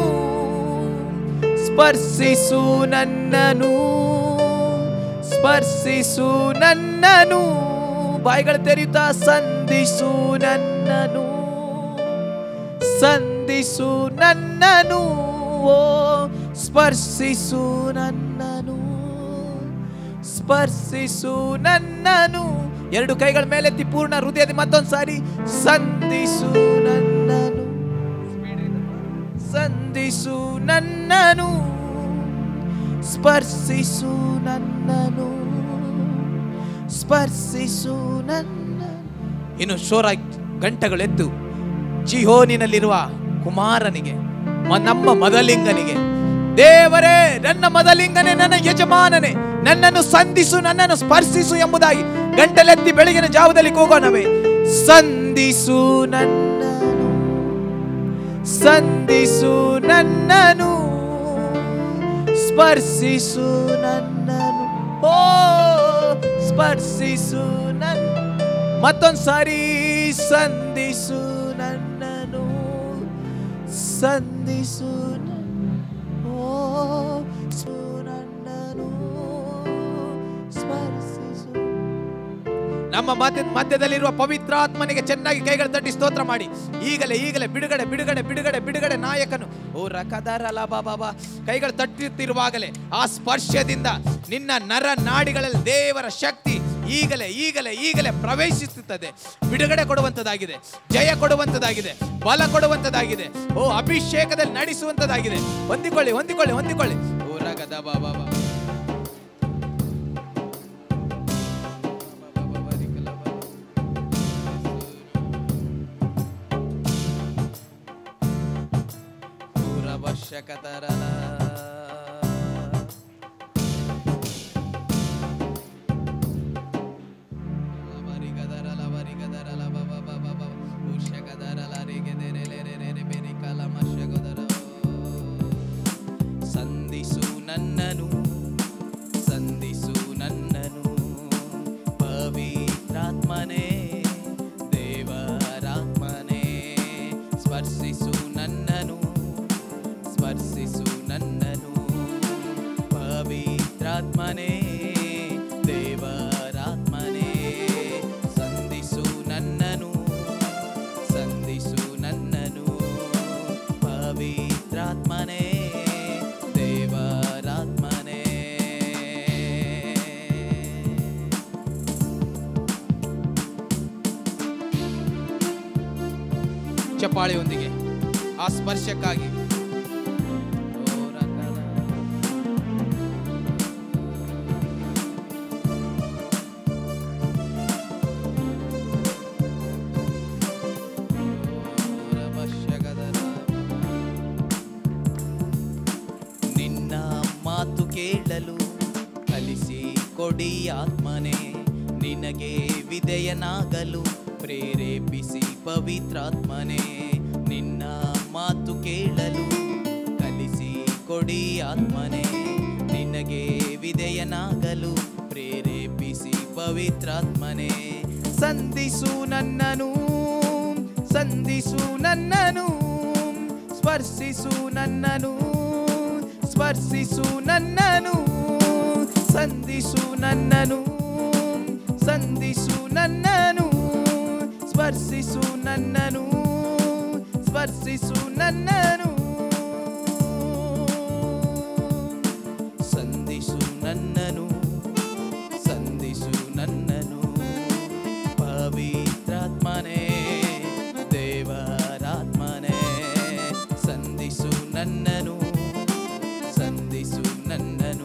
ಸ್ಪರ್ಶಿಸು ನನ್ನನು ಸ್ಪರ್ಶಿಸು ನನ್ನನು ಬಾಯಿಗಳು ತೆರೆಯುತ್ತಾ ಸಂಧಿಸು ನನ್ನನು ಸಂಧಿಸು ನನ್ನನು ಓ ಸ್ಪರ್ಶಿಸು ನನ್ನನು ಸ್ಪರ್ಶಿಸು ನನ್ನನು ಎರಡು ಕೈಗಳ ಮೇಲೆತ್ತಿ ಪೂರ್ಣ ಹೃದಯದ ಮತ್ತೊಂದು ಸಾರಿ ಸಂಧಿಸು ನನ್ನನು ಸಂಧಿಸು ನನ್ನನು ಸ್ಪರ್ಶಿಸು ನನ್ನನು ಸ್ಪರ್ಶಿಸು ನನ್ನ ಇನ್ನು ಶೋರ ಗಂಟೆಗಳೆದ್ದು ಜಿಹೋನಿನಲ್ಲಿರುವ ಕುಮಾರನಿಗೆ ಮ- ನಮ್ಮ ಮದಲಿಂಗನಿಗೆ ದೇವರೇ ನನ್ನ ಮದಲಿಂಗನೇ ನನ್ನ ಯಜಮಾನನೇ ನನ್ನನ್ನು ಸಂಧಿಸು ನನ್ನನ್ನು ಸ್ಪರ್ಶಿಸು ಎಂಬುದಾಗಿ ಗಂಟಲೆತ್ತಿ ಬೆಳಗಿನ ಜಾವದಲ್ಲಿ ಹೋಗೋಣವೇ ಸಂಧಿಸು ನನ್ನನು ಸಂಧಿಸು ನನ್ನನು ಸ್ಪರ್ಶಿಸು ನನ್ನನು ಓ ಸ್ಪರ್ಶಿಸು ನನ್ನ ಮತ್ತೊಂದು ಸಾರಿ ಸಂಧಿಸು ನನ್ನನು ಸಂಧಿಸು ನನ್ನ- ಓ ಸು ನನ್ನನು ಸ್ಪರ್ಶಿಸು ನಮ್ಮ ಮಧ್ಯ ಮಧ್ಯದಲ್ಲಿರುವ ಪವಿತ್ರಾತ್ಮನಿಗೆ ಚೆನ್ನಾಗಿ ಕೈಗಳು ತಟ್ಟಿ ಸ್ತೋತ್ರ ಮಾಡಿ ಈಗಲೇ ಈಗಲೇ ಬಿಡುಗಡೆ ಬಿಡುಗಡೆ ಬಿಡುಗಡೆ ಬಿಡುಗಡೆ ನಾಯಕನು ಓ ರಕದಾರಲ ಬಾಬಾ ಕೈಗಳು ತಟ್ಟುತ್ತಿರುವಾಗಲೇ ಆ ಸ್ಪರ್ಶದಿಂದ ನಿನ್ನ ನರ ನಾಡಿಗಳಲ್ಲಿ ದೇವರ ಶಕ್ತಿ ಈಗಲೇ ಈಗಲೇ ಈಗಲೇ ಪ್ರವೇಶಿಸುತ್ತದೆ ಬಿಡುಗಡೆ ಕೊಡುವಂತದಾಗಿದೆ ಜಯ ಕೊಡುವಂತದಾಗಿದೆ ಬಲ ಕೊಡುವಂತದಾಗಿದೆ ಓ ಅಭಿಷೇಕದಲ್ಲಿ ನಡೆಸುವಂತದಾಗಿದೆ ಹೊಂದಿಕೊಳ್ಳಿ ಹೊಂದಿಕೊಳ್ಳಿ ಹೊಂದಿಕೊಳ್ಳಿ ಓ ರಗದ ಬಾಬಾ ಅವಶ್ಯಕತರಲ ಲವರಿಗದರಲ ವರಿಗದರಲ ಬಬ ಬಬ ಬಬ ಉಷ್ಯಕದರಲ ರಿಗೆದೆರೆಲೆ ರೆರೆ ಬೆರಿ ಕಲಮಶಗದರ ಸಂಧಿಸು ನನ್ನನು ಸಂಧಿಸು ನನ್ನನು ಪವಿತ್ರಾತ್ಮನೇ ದೇವರಾತ್ಮನೇ ಸ್ಪರ್ಶಿಸು ನನ್ನನು ಸ್ಪರ್ಶಿಸು ನನ್ನನು ಪವಿತ್ರಾತ್ಮನೇ ದೇವರಾತ್ಮನೇ ಸಂಧಿಸು ನನ್ನನು ಸಂಧಿಸು ನನ್ನನು ಪವಿತ್ರಾತ್ಮನೇ ದೇವರಾತ್ಮನೇ ಚಪ್ಪಾಳೆಯೊಂದಿಗೆ ಆ ಸ್ಪರ್ಶಕ್ಕಾಗಿ ಓ ರಂಗನ. ನಿನ್ನ ಮಾತು ಕೇಳಲು ಕಲಿಸಿ ಕೊಡಿ ಆತ್ಮನೇ ನಿನಗೆ ವಿಧೇಯನಾಗಲು ಪ್ರೇರೇಪಿಸಿ ಪವಿತ್ರಾತ್ಮನೇ ನಿನ್ನ ಮಾತು ಕೇಳಲು ಕಲಿಸಿ ಕೊಡಿ ಆತ್ಮನೇ ನಿನಗೆ ವಿಧೇಯನಾಗಲು ಪ್ರೇರೇಪಿಸಿ ಪವಿತ್ರಾತ್ಮನೇ ಸಂಧಿಸು ನನ್ನನು ಸಂಧಿಸು ನನ್ನನು ಸ್ಪರ್ಶಿಸು ನನ್ನನು ಸ್ಪರ್ಶಿಸು ನನ್ನನು ಸಂಧಿಸು ನನ್ನನು ಸಂಧಿಸು ನನ್ನನು ಸ್ಪರ್ಶಿಸು ನನ್ನನು ಸ್ಪರ್ಶಿಸು ನನ್ನನು ಸಂಧಿಸು ನನ್ನನು ಸಂಧಿಸು ನನ್ನನು ಪವಿತ್ರಾತ್ಮನೇ ದೇವರಾತ್ಮನೇ ಸಂಧಿಸು ನನ್ನನು ಸಂಧಿಸು ನನ್ನನು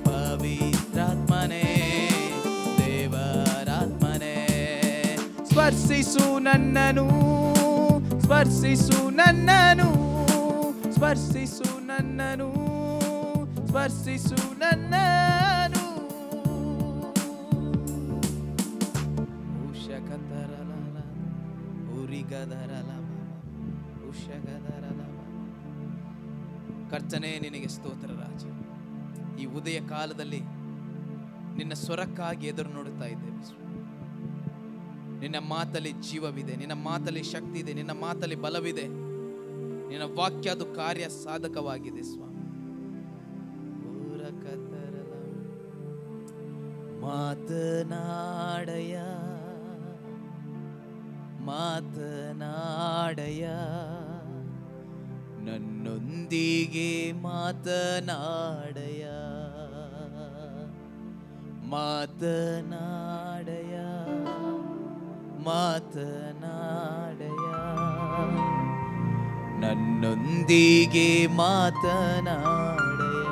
ಪವಿತ್ರಾತ್ಮನೇ ದೇವರಾತ್ಮನೇ ಸ್ಪರ್ಶ ಸ್ಪರ್ಶಿಸು ನನ್ನನು ಸ್ಪರ್ಶಿಸು ನನ್ನನು ಸ್ಪರ್ಶಿಸು ನನ್ನನು ಸ್ಪರ್ಶಿಸು ನನ್ನನು ಉಷಕತರಲಲ, ಉರಿಗದರಲ, ಉಷಗದರಲ. ಕರ್ತನೇ ನಿನಗೆ ಸ್ತೋತ್ರ ರಾಜ ಈ ಉದಯ ಕಾಲದಲ್ಲಿ ನಿನ್ನ ಸ್ವರಕ್ಕಾಗಿ ಎದುರು ನೋಡುತ್ತಾ ಇದ್ದೇವೆ ಸ್ವಾಮಿ. ನಿನ್ನ ಮಾತಲ್ಲಿ ಜೀವವಿದೆ ನಿನ್ನ ಮಾತಲ್ಲಿ ಶಕ್ತಿ ಇದೆ ನಿನ್ನ ಮಾತಲ್ಲಿ ಬಲವಿದೆ ನಿನ್ನ ವಾಕ್ಯ ಅದು ಕಾರ್ಯ ಸಾಧಕವಾಗಿದೆ ಸ್ವಾಮಿ ಊರಕತರಲ. ಮಾತನಾಡಯ ಮಾತನಾಡಯ ನನ್ನೊಂದಿಗೆ ಮಾತನಾಡಯ ಮಾತನಾಡಯ ಮಾತನಾಡಯ ನನ್ನೊಂದಿಗೆ ಮಾತನಾಡಯ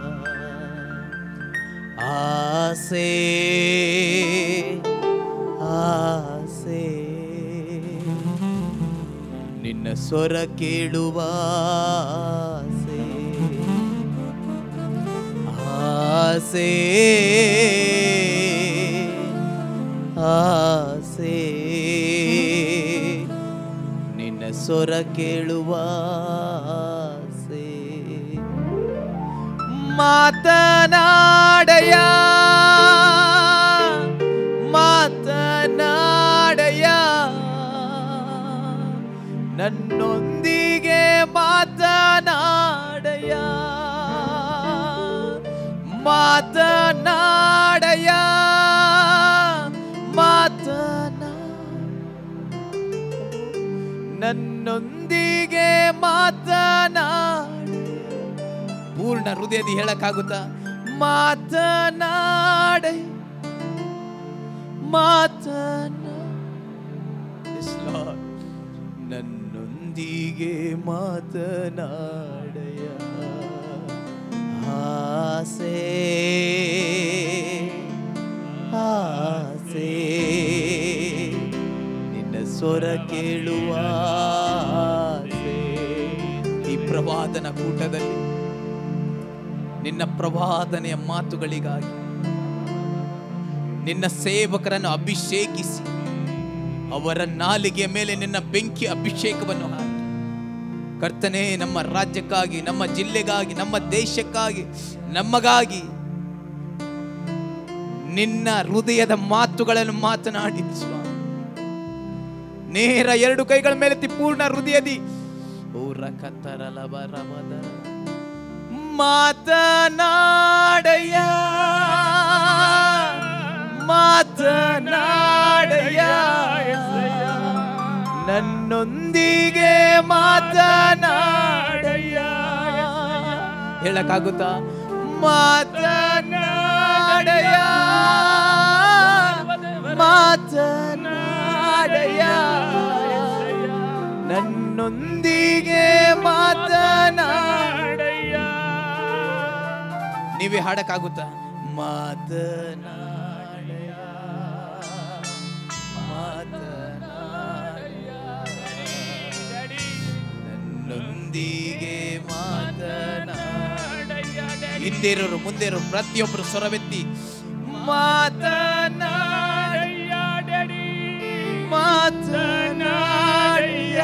ಆಸೆ ಆಸೆ ನಿನ್ನ ಸ್ವರ ಕೇಳುವ ಆಸೆ ಆಸೆ ಆಸೆ ನಿನ್ನ ಸ್ವರ ಕೇಳುವ ಆಸೆ ಮಾತನಾಡಯ ಮಾತನಾಡಯ ನನ್ನೊಂದಿಗೆ ಮಾತನಾಡಯ ಮಾತನಾಡಯ ಮಾತನಾ ನನ್ನೊಂದಿಗೆ ಮಾತನಾಡ ಪೂರ್ಣ ಹೃದಯದಿ ಹೇಳಕ್ಕಾಗುತ್ತಾ ಮಾತನಾಡ ಮಾತನ Yes, Lord. ನನ್ನೊಂದಿಗೆ ಮಾತನಾಡಯ ಆಸೆ ಆಸೆ ನಿನ್ನ ಸ್ವರ ಕೇಳುವ ಆಸೆ. ಈ ಪ್ರವಾದನ ಕೂಟದಲ್ಲಿ ನಿನ್ನ ಪ್ರವಾದನೆಯ ಮಾತುಗಳಿಗಾಗಿ ನಿನ್ನ ಸೇವಕರನ್ನು ಅಭಿಷೇಕಿಸಿ ಅವರ ನಾಲಿಗೆಯ ಮೇಲೆ ನಿನ್ನ ಬೆಂಕಿ ಅಭಿಷೇಕವನ್ನು ಹಾಕಿ ಕರ್ತನೆ ನಮ್ಮ ರಾಜ್ಯಕ್ಕಾಗಿ ನಮ್ಮ ಜಿಲ್ಲೆಗಾಗಿ ನಮ್ಮ ದೇಶಕ್ಕಾಗಿ ನಮಗಾಗಿ ನಿನ್ನ ಹೃದಯದ ಮಾತುಗಳನ್ನು ಮಾತನಾಡಿ ಸ್ವಾಮಿ ನೇರ ಎರಡು ಕೈಗಳ ಮೇಲೆತ್ತಿ ಪೂರ್ಣ ಹೃದಯದಿ ಊರ ಕತ್ತರಲಬರಬದ ಮಾತನಾಡಯ ಮಾತನಾಡಯ ನನ್ನೊಂದಿಗೆ ಮಾತನಾಡಯ ಹೇಳಕ್ಕಾಗುತ್ತಾ ಮಾತನಾಡಯ ಮಾತನಾಡಯ ನನ್ನೊಂದಿಗೆ ಮಾತನಾಡಯ ನೀವೇ ಹಾಡಕ್ಕಾಗುತ್ತಾ ಮಾತನಾಡಯ ಮಾತನಾಡಯ ನನ್ನೊಂದಿಗೆ ಮಾತನಾಡ ಹಿಂದೆ ಇರೋರು ಮುಂದೆ ಇರೋರು ಪ್ರತಿಯೊಬ್ಬರು ಸ್ವರವೆತ್ತಿ ಮಾತನಾಡಯ್ಯ ಮಾತನಾಡಯ್ಯ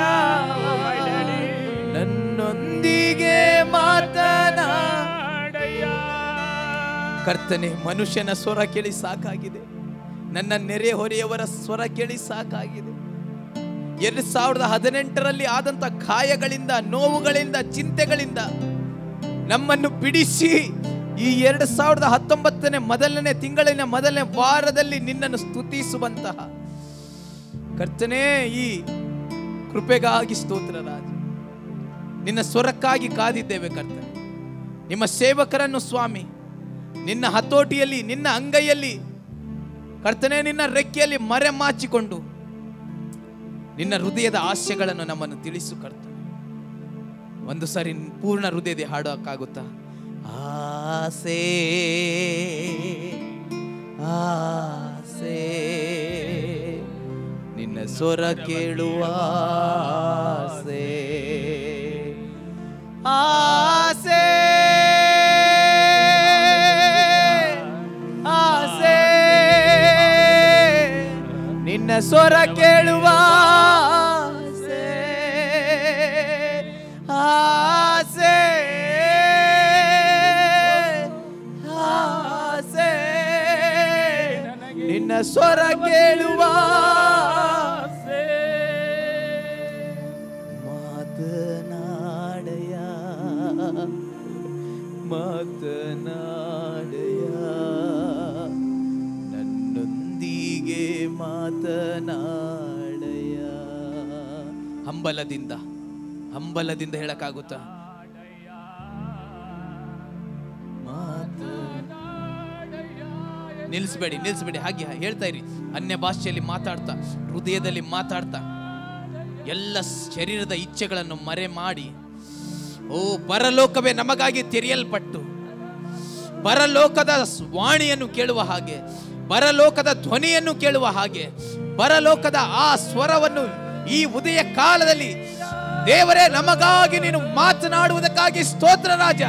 ನನ್ನೊಂದಿಗೆ ಮಾತನಾಡಯ್ಯ ಕರ್ತನೆ ಮನುಷ್ಯನ ಸ್ವರ ಕೇಳಿ ಸಾಕಾಗಿದೆ ನನ್ನ ನೆರೆಹೊರೆಯವರ ಸ್ವರ ಕೇಳಿ ಸಾಕಾಗಿದೆ ಎರಡ್ ಸಾವಿರದ ಹದಿನೆಂಟರಲ್ಲಿ ಆದಂತ ಗಾಯಗಳಿಂದ ನೋವುಗಳಿಂದ ಚಿಂತೆಗಳಿಂದ ನಮ್ಮನ್ನು ಬಿಡಿಸಿ ಈ ಎರಡು ಸಾವಿರದ ಹತ್ತೊಂಬತ್ತನೇ ಮೊದಲನೇ ತಿಂಗಳಿನ ಮೊದಲನೇ ವಾರದಲ್ಲಿ ನಿನ್ನನ್ನು ಸ್ತುತಿಸುವಂತಹ ಕರ್ತನೇ ಈ ಕೃಪೆಗಾಗಿ ಸ್ತೋತ್ರ ರಾಜ ನಿನ್ನ ಸ್ವರಕ್ಕಾಗಿ ಕಾದಿದ್ದೇವೆ ಕರ್ತನೆ ನಿಮ್ಮ ಸೇವಕರನ್ನು ಸ್ವಾಮಿ ನಿನ್ನ ಹತೋಟಿಯಲ್ಲಿ ನಿನ್ನ ಅಂಗೈಯಲ್ಲಿ ಕರ್ತನೆ ನಿನ್ನ ರೆಕ್ಕೆಯಲ್ಲಿ ಮರೆ ಮಾಚಿಕೊಂಡು ನಿನ್ನ ಹೃದಯದ ಆಶೆಗಳನ್ನು ನಮ್ಮನ್ನು ತಿಳಿಸು ಕರ್ತನೆ ಒಂದು ಸಾರಿ ಪೂರ್ಣ ಹೃದಯದ ಹಾಡೋಕ್ಕಾಗುತ್ತಾ ಆಸೆ ಆಸೆ ನಿನ್ನ ನಿನ್ನ ಸ್ವರ ಕೇಳುವ ಆಸೆ ಆಸೆ ಆಸೆ ನಿನ್ನ ಸ್ವರ ಕೇಳುವ ಆಸೆ ಆಸೆ ಆಸೆ ನಿನ್ನ ಸ್ವರ ಕೇಳುವ ಆಸೆ. ಮಾತನಾಡಯ ಮಾತನಾಡಯ ನನ್ನೊಂದಿಗೆ ಮಾತನಾಡಯ ಹಂಬಲದಿಂದ ಹಂಬಲದಿಂದ ಹೇಳಕ್ಕಾಗುತ್ತಾ ಮಾತು ನಿಲ್ಲಿಸ್ಬೇಡಿ ನಿಲ್ಲಿಸ್ಬೇಡಿ ಹಾಗೆ ಹೇಳ್ತಾ ಇರಿ ಅನ್ಯ ಭಾಷೆಯಲ್ಲಿ ಮಾತಾಡ್ತಾ ಹೃದಯದಲ್ಲಿ ಮಾತಾಡ್ತಾ ಎಲ್ಲ ಶರೀರದ ಇಚ್ಛೆಗಳನ್ನು ಮರೆ ಮಾಡಿ ಓ ಪರಲೋಕವೇ ನಮಗಾಗಿ ತೆರೆಯಲ್ಪಟ್ಟು ಪರಲೋಕದ ವಾಣಿಯನ್ನು ಕೇಳುವ ಹಾಗೆ ಪರಲೋಕದ ಧ್ವನಿಯನ್ನು ಕೇಳುವ ಹಾಗೆ ಪರಲೋಕದ ಆ ಸ್ವರವನ್ನು ಈ ಉದಯ ಕಾಲದಲ್ಲಿ ದೇವರೇ ನಮಗಾಗಿ ನೀನು ಮಾತನಾಡುವುದಕ್ಕಾಗಿ ಸ್ತೋತ್ರ ರಾಜ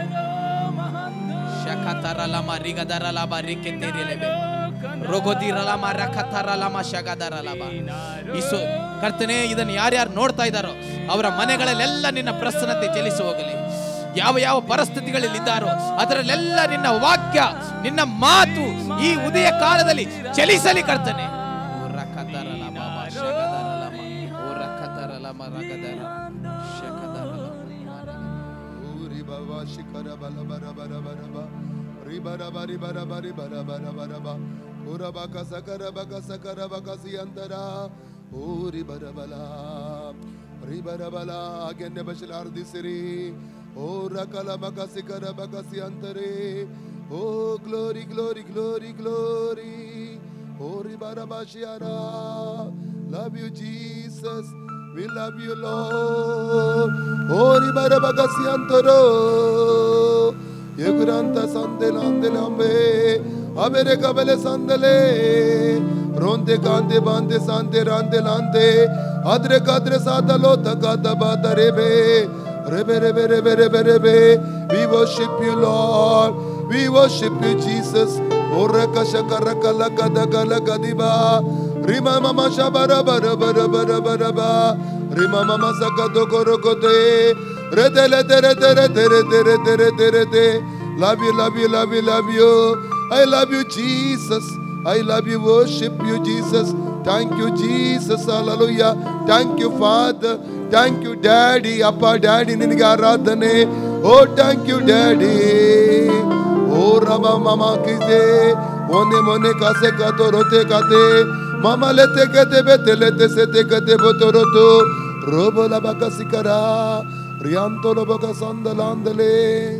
ಶಕತರಲಮ ರಿಗದರಲಮ ರಿಕೆತೆರಿಲೆಬೆ ರೊಗೊದಿರಲಮ ರಕತರಲಮ ಶಗದರಲಮ ಇಸು ಕರ್ತನೆ ಇದನ್ನು ಯಾರ್ಯಾರು ನೋಡ್ತಾ ಇದ್ದಾರೋ ಅವರ ಮನೆಗಳಲ್ಲೆಲ್ಲ ನಿನ್ನ ಪ್ರಸನ್ನತೆ ಚಲಿಸಿ ಹೋಗಲಿ ಯಾವ ಯಾವ ಪರಿಸ್ಥಿತಿಗಳಲ್ಲಿ ಇದ್ದಾರೋ ಅದರಲ್ಲೆಲ್ಲ ನಿನ್ನ ವಾಕ್ಯ ನಿನ್ನ ಮಾತು ಈ ಉದಯ ಕಾಲದಲ್ಲಿ ಚಲಿಸಲಿ ಕರ್ತನೆ ಓ ರಕತರಲಮ ಬಾ ಶಗದರಲಮ ಓ ರಕತರಲಮ ರಗದರ ಶಕದರಲಮ ಊರಿ ಬವ ಶಿಖರ ಬಲ ಬರ ಬರ ಬರ ಬ ರಿ ಬರ ಬರಿ ಬರ ಬರಿ ಬರ ಬರ ಬರ ಬ ಪುರ ಬಕ ಸಕರ ಬಕ ಸಕರ ಬಕ ಸಿ ಅಂತರ ಊರಿ ಬರ ಬಲ ರಿ ಬರ ಬಲ ಗೆನ್ನೆ ಬಶಲಾರ್ದಿಸಿರಿ ಓ ರಕಲ ಬಕ ಸಿಕರ ಬಕ ಸಿ ಅಂತರೆ oh glory glory glory glory ಓರಿ ಬರ ಬಾಶಿಯಾರ love you Jesus We love you, Lord. Ori barabagasi antoro. Yeguranta sandele andele ambe. Abere kabele sandele. Ronde kande bande sande rande lande. Adre kadre sadalo takata badarebe. Rebe rebe rebe rebe rebe. We worship you, Lord. We worship you, Jesus. Oraka shakara kala kada kala kadiba. Rima mama shabara bara bara bara bara ba. Rima mama sakato koro kote. Rete rete rete rete rete rete rete rete. Love you, love you, love you, love you. I love you, Jesus. I love you, worship you, Jesus. Thank you, Jesus. Hallelujah. Thank you, Father. Thank you, Daddy. Appa, Daddy, ನಿನಗೆ ಆರಾಧನೆ. Oh, thank you, Daddy. ಓ ರಮ ಮಮ ಕಿದೆ ಮೊನೆ ಮೊನೆ ಕಾಸೆ ಕಾತೋ ರೋತೆ ಕಾತೆ ಮಮ ಲೆತೆ ಕತೆ ಬೆತೆ ಲೆತೆ ಸೆತೆ ಕತೆ ಬೋತೋ ರೋತು ರೋಬೋಲ ಬಕ ಸಿಕರ ರಿಯಾಂತೋಲ ಬಕ ಸಂದಲಾಂದಲೆ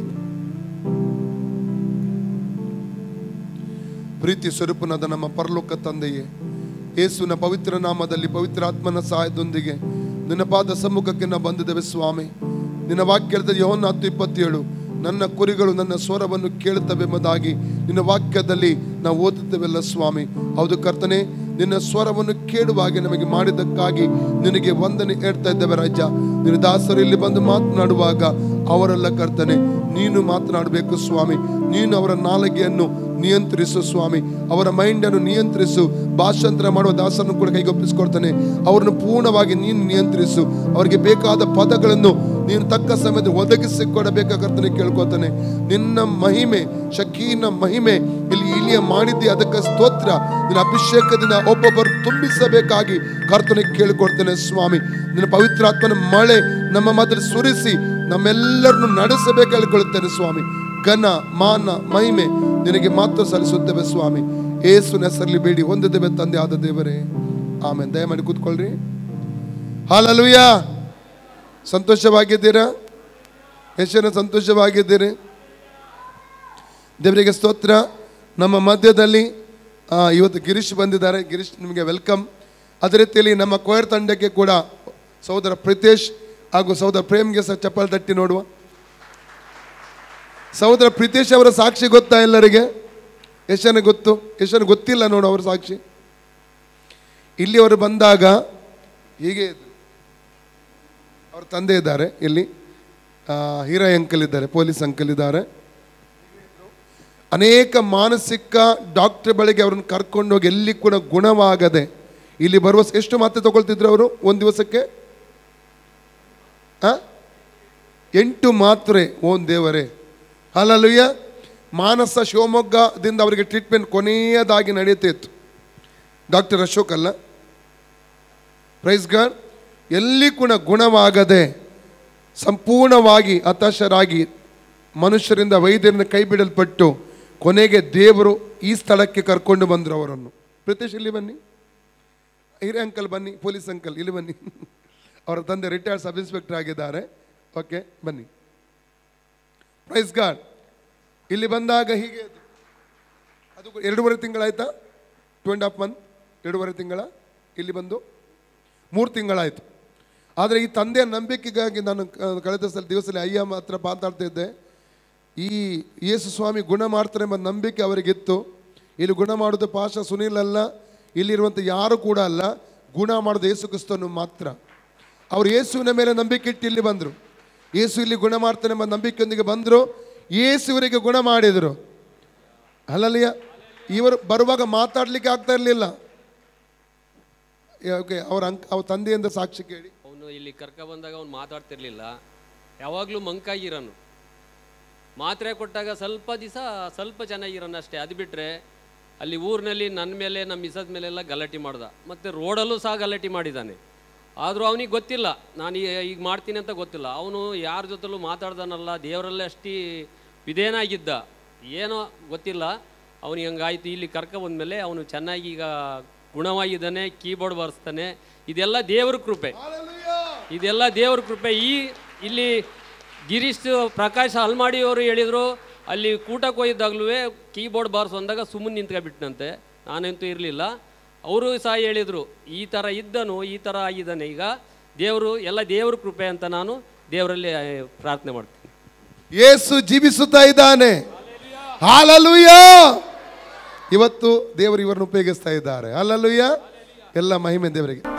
ಪ್ರೀತಿ ಸ್ವರೂಪನಾದ ನಮ್ಮ ಪರಲೋಕ ತಂದೆಯೇ ಯೇಸುವಿನ ಪವಿತ್ರ ನಾಮದಲ್ಲಿ ಪವಿತ್ರ ಆತ್ಮನ ಸಹಾಯದೊಂದಿಗೆ ನಿನ್ನ ಪಾದ ಸಮ್ಮುಖಕ್ಕೆ ನಾವು ಬಂದಿದ್ದೇವೆ ಸ್ವಾಮಿ ನಿನ್ನ ವಾಕ್ಯದ ಯೋಹನ್ನ ಹತ್ತು ಇಪ್ಪತ್ತೇಳು ನನ್ನ ಕುರಿಗಳು ನನ್ನ ಸ್ವರವನ್ನು ಕೇಳುತ್ತವೆ ಎಂಬುದಾಗಿ ನಿನ್ನ ವಾಕ್ಯದಲ್ಲಿ ನಾವು ಓದುತ್ತೇವೆಲ್ಲ ಸ್ವಾಮಿ ಹೌದು ಕರ್ತನೆ ನಿನ್ನ ಸ್ವರವನ್ನು ಕೇಳುವ ಹಾಗೆ ನಮಗೆ ಮಾಡಿದ್ದಕ್ಕಾಗಿ ನಿನಗೆ ವಂದನೆ ಹೇಳ್ತಾ ಇದ್ದೇವೆ ರಾಜ ನಿನ್ನ ದಾಸರು ಇಲ್ಲಿ ಬಂದು ಮಾತನಾಡುವಾಗ ಅವರೆಲ್ಲ ಕರ್ತನೆ ನೀನು ಮಾತನಾಡಬೇಕು ಸ್ವಾಮಿ ನೀನು ಅವರ ನಾಲಿಗೆಯನ್ನು ನಿಯಂತ್ರಿಸು ಸ್ವಾಮಿ ಅವರ ಮೈಂಡ್ ಅನ್ನು ನಿಯಂತ್ರಿಸು ಭಾಷಾಂತರ ಮಾಡುವ ದಾಸರನ್ನು ಕೂಡ ಕೈಗೊಪ್ಪಿಸ್ಕೊಡ್ತಾನೆ ಅವರನ್ನು ಪೂರ್ಣವಾಗಿ ನೀನು ನಿಯಂತ್ರಿಸು ಅವರಿಗೆ ಬೇಕಾದ ಪದಗಳನ್ನು ನೀನು ತಕ್ಕ ಸಮಯದಲ್ಲಿ ಒದಗಿಸಿ ಕೊಡಬೇಕಾಗರ್ತನೆ ಕೇಳ್ಕೊತಾನೆ ನಿನ್ನ ಮಹಿಮೆ ಶಕೀನ ಮಹಿಮೆ ಇಲ್ಲಿ ಇಲ್ಲಿಯ ಮಾಡಿದ್ದೆ ಅದಕ್ಕೆ ಸ್ತೋತ್ರ ನಿನ್ನ ಅಭಿಷೇಕದಿಂದ ಒಬ್ಬೊಬ್ಬರು ತುಂಬಿಸಬೇಕಾಗಿ ಕರ್ತನೆ ಕೇಳಿಕೊಡ್ತೇನೆ ಸ್ವಾಮಿ ನಿನ್ನ ಪವಿತ್ರಾತ್ಮನ ಮಳೆ ನಮ್ಮ ಮಧ್ಯೆ ಸುರಿಸಿ ನಮ್ಮೆಲ್ಲರನ್ನು ನಡೆಸಬೇಕು ಹೇಳ್ಕೊಳ್ತೇನೆ ಸ್ವಾಮಿ ಘನ ಮಾನ ಮಹಿಮೆ ನಿನಗೆ ಮಾತ್ರ ಸಲ್ಲಿಸುತ್ತೇವೆ ಸ್ವಾಮಿ ಏಸುನ ಹೆಸರಲ್ಲಿ ಬೇಡಿ ಹೊಂದಿದ್ದೇವೆ ತಂದೆ ಆದ ದೇವರೇ ಆಮೇಲೆ ದಯಮಾಡಿ ಕೂತ್ಕೊಳ್ರಿ ಹಾಲಲುಯ್ಯ ಸಂತೋಷವಾಗಿದ್ದೀರಾ ಎಷ್ಟು ಜನ ಸಂತೋಷವಾಗಿದ್ದೀರಿ ದೇವರಿಗೆ ಸ್ತೋತ್ರ ನಮ್ಮ ಮಧ್ಯದಲ್ಲಿ ಆ, ಇವತ್ತು ಗಿರೀಶ್ ಬಂದಿದ್ದಾರೆ ಗಿರೀಶ್ ನಿಮಗೆ ವೆಲ್ಕಮ್ ಅದೇ ರೀತಿಯಲ್ಲಿ ನಮ್ಮ ಕೊಯರ್ ತಂಡಕ್ಕೆ ಕೂಡ ಸಹೋದರ ಪ್ರಿತೇಶ್ ಹಾಗೂ ಸಹೋದರ ಪ್ರೇಮ್ಗೆ ಸಹ ಚಪ್ಪಲ್ ತಟ್ಟಿ ನೋಡುವ ಸಹೋದರ ಪ್ರಿತೇಶ್ ಅವರ ಸಾಕ್ಷಿ ಗೊತ್ತಾ ಎಲ್ಲರಿಗೆ ಎಷ್ಟು ಜನ ಗೊತ್ತು ಎಷ್ಟು ಜನ ಗೊತ್ತಿಲ್ಲ ನೋಡು ಅವರ ಸಾಕ್ಷಿ ಇಲ್ಲಿ ಅವರು ಬಂದಾಗ ಹೀಗೆ ಇದ್ರು ಅವ್ರ ತಂದೆ ಇದ್ದಾರೆ ಇಲ್ಲಿ ಆ, ಹೀರಾ ಅಂಕಲ್ ಇದ್ದಾರೆ ಪೊಲೀಸ್ ಅಂಕಲ್ ಇದ್ದಾರೆ ಅನೇಕ ಮಾನಸಿಕ ಡಾಕ್ಟರ್ ಬಳಿಗೆ ಅವ್ರನ್ನ ಕರ್ಕೊಂಡು ಹೋಗಿ ಎಲ್ಲಿ ಕೂಡ ಗುಣವಾಗದೆ ಇಲ್ಲಿ ಬರುವ ಎಷ್ಟು ಮಾತ್ರೆ ತಗೊಳ್ತಿದ್ರು ಅವರು ಒಂದು ದಿವಸಕ್ಕೆ ಆ? ಎಂಟು ಮಾತ್ರೆ ಓನ್ ದೇವರೇ ಅಲ್ಲಲ್ಲಯ್ಯ ಮಾನಸ ಶಿವಮೊಗ್ಗದಿಂದ ಅವರಿಗೆ ಟ್ರೀಟ್ಮೆಂಟ್ ಕೊನೆಯದಾಗಿ ನಡೆಯುತ್ತಿತ್ತು ಡಾಕ್ಟರ್ ಅಶೋಕ್ ಅಲ್ಲ ಪ್ರೈಸ್ ಗಾಡ್ ಎಲ್ಲಿ ಕೂಡ ಗುಣವಾಗದೆ ಸಂಪೂರ್ಣವಾಗಿ ಹತಾಶರಾಗಿ ಮನುಷ್ಯರಿಂದ ವೈದ್ಯರಿಂದ ಕೈ ಬಿಡಲ್ಪಟ್ಟು ಕೊನೆಗೆ ದೇವರು ಈ ಸ್ಥಳಕ್ಕೆ ಕರ್ಕೊಂಡು ಬಂದರು ಅವರನ್ನು ಪ್ರೀತೇಶ್ ಇಲ್ಲಿ ಬನ್ನಿ ಹಿರಿಯ ಅಂಕಲ್ ಬನ್ನಿ ಪೊಲೀಸ್ ಅಂಕಲ್ ಇಲ್ಲಿ ಬನ್ನಿ ಅವರ ತಂದೆ ರಿಟೈರ್ಡ್ ಸಬ್ ಇನ್ಸ್ಪೆಕ್ಟರ್ ಆಗಿದ್ದಾರೆ ಓಕೆ ಬನ್ನಿ ಪ್ರೈಸ್ ಗಾಡ್ ಇಲ್ಲಿ ಬಂದಾಗ ಹೀಗೆ ಅದು. ಅದು ಕೂಡ ಎರಡೂವರೆ ತಿಂಗಳಾಯ್ತಾ ಟು ಆ್ಯಂಡ್ ಹಾಫ್ ಮಂತ್ ಎರಡೂವರೆ ತಿಂಗಳ ಇಲ್ಲಿ ಬಂದು ಮೂರು ತಿಂಗಳಾಯಿತು ಆದರೆ ಈ ತಂದೆಯ ನಂಬಿಕೆಗಾಗಿ ನಾನು ಕ- ಕಳೆದ ಸಲ ದಿವಸದಲ್ಲಿ ಅಯ್ಯ ಹತ್ರ ಮಾತಾಡ್ತಾ ಇದ್ದೆ ಈ ಯೇಸು ಸ್ವಾಮಿ ಗುಣ ಮಾಡ್ತಾರೆ ಎಂಬ ನಂಬಿಕೆ ಅವರಿಗಿತ್ತು ಇಲ್ಲಿ ಗುಣ ಮಾಡೋದು ಪಾಶ ಸುನೀಲ್ ಅಲ್ಲ ಇಲ್ಲಿರುವಂಥ ಯಾರು ಕೂಡ ಅಲ್ಲ ಗುಣ ಮಾಡೋದು ಯೇಸು ಕ್ರಿಸ್ತನು ಮಾತ್ರ ಅವರು ಯೇಸುವಿನ ಮೇಲೆ ನಂಬಿಕೆ ಇಟ್ಟು ಇಲ್ಲಿ ಬಂದರು ಯೇಸು ಇಲ್ಲಿ ಗುಣ ಮಾಡ್ತಾನೆ ಎಂಬ ನಂಬಿಕೆಯೊಂದಿಗೆ ಬಂದರು ಯೇಸು ಇವರಿಗೆ ಗುಣ ಮಾಡಿದರು ಅಲ್ಲಲ್ಲಿಯ ಇವರು ಬರುವಾಗ ಮಾತಾಡಲಿಕ್ಕೆ ಆಗ್ತಾ ಇರಲಿಲ್ಲ ಓಕೆ ಅವ್ರ ಅಂಕ್ ಅವ್ರ ತಂದೆಯಿಂದ ಸಾಕ್ಷಿ ಕೇಳಿ ಅವನು ಇಲ್ಲಿ ಕರ್ಕ ಬಂದಾಗ ಅವ್ನು ಮಾತಾಡ್ತಿರ್ಲಿಲ್ಲ ಯಾವಾಗಲೂ ಮಂಕಾಗಿರೋನು ಮಾತ್ರೆ ಕೊಟ್ಟಾಗ ಸ್ವಲ್ಪ ದಿವಸ ಸ್ವಲ್ಪ ಚೆನ್ನಾಗಿರೋನು ಅಷ್ಟೇ ಅದು ಬಿಟ್ಟರೆ ಅಲ್ಲಿ ಊರಿನಲ್ಲಿ ನನ್ನ ಮೇಲೆ ನಮ್ಮ ಮಿಸದ ಮೇಲೆಲ್ಲ ಗಲಾಟೆ ಮಾಡ್ದ ಮತ್ತು ರೋಡಲ್ಲೂ ಸಹ ಗಲಾಟೆ ಮಾಡಿದ್ದಾನೆ ಆದರೂ ಅವನಿಗೆ ಗೊತ್ತಿಲ್ಲ ನಾನು ಈ- ಈಗ ಮಾಡ್ತೀನಿ ಅಂತ ಗೊತ್ತಿಲ್ಲ ಅವನು ಯಾರ ಜೊತೆಲೂ ಮಾತಾಡ್ದಾನಲ್ಲ ದೇವರಲ್ಲೇ ಅಷ್ಟು ವಿಧೇಯನಾಗಿದ್ದ ಏನೋ ಗೊತ್ತಿಲ್ಲ ಅವನಿಗೆ ಹಂಗಾಯ್ತು ಇಲ್ಲಿ ಕರ್ಕ ಬಂದಮೇಲೆ ಅವನು ಚೆನ್ನಾಗಿ ಈಗ ಗುಣವಾಗಿದ್ದಾನೆ ಕೀಬೋರ್ಡ್ ಬಾರಿಸ್ತಾನೆ ಇದೆಲ್ಲ ದೇವ್ರ ಕೃಪೆ ಇದೆಲ್ಲ ದೇವ್ರ ಕೃಪೆ ಈ ಇಲ್ಲಿ ಗಿರೀಶ್ ಪ್ರಕಾಶ್ ಹಲ್ಮಾಡಿ ಅವರು ಹೇಳಿದರು ಅಲ್ಲಿ ಕೂಟಕ್ಕೆ ಹೋಗಿದ್ದಾಗಲೂ ಕೀಬೋರ್ಡ್ ಬಾರ್ಸ್ ಅಂದಾಗ ಸುಮ್ಮನೆ ನಿಂತ್ಕೊಬಿಟ್ನಂತೆ ನಾನಂತೂ ಇರಲಿಲ್ಲ ಅವರು ಸಹ ಹೇಳಿದರು ಈ ಥರ ಇದ್ದನು ಈ ಥರ ಆಗಿದ್ದಾನೆ ಈಗ ದೇವರು ಎಲ್ಲ ದೇವ್ರ ಕೃಪೆ ಅಂತ ನಾನು ದೇವರಲ್ಲಿ ಆ, ಪ್ರಾರ್ಥನೆ ಮಾಡ್ತೀನಿ ಯೇಸು ಜೀವಿಸುತ್ತಾ ಇದ್ದಾನೆ ಹಾಲಲುಯ್ಯ ಇವತ್ತು ದೇವರು ಇವರನ್ನು ಉಪಯೋಗಿಸ್ತಾ ಇದ್ದಾರೆ ಹಾಲಲುಯ್ಯ ಎಲ್ಲ ಮಹಿಮೆ ದೇವರಿಗೆ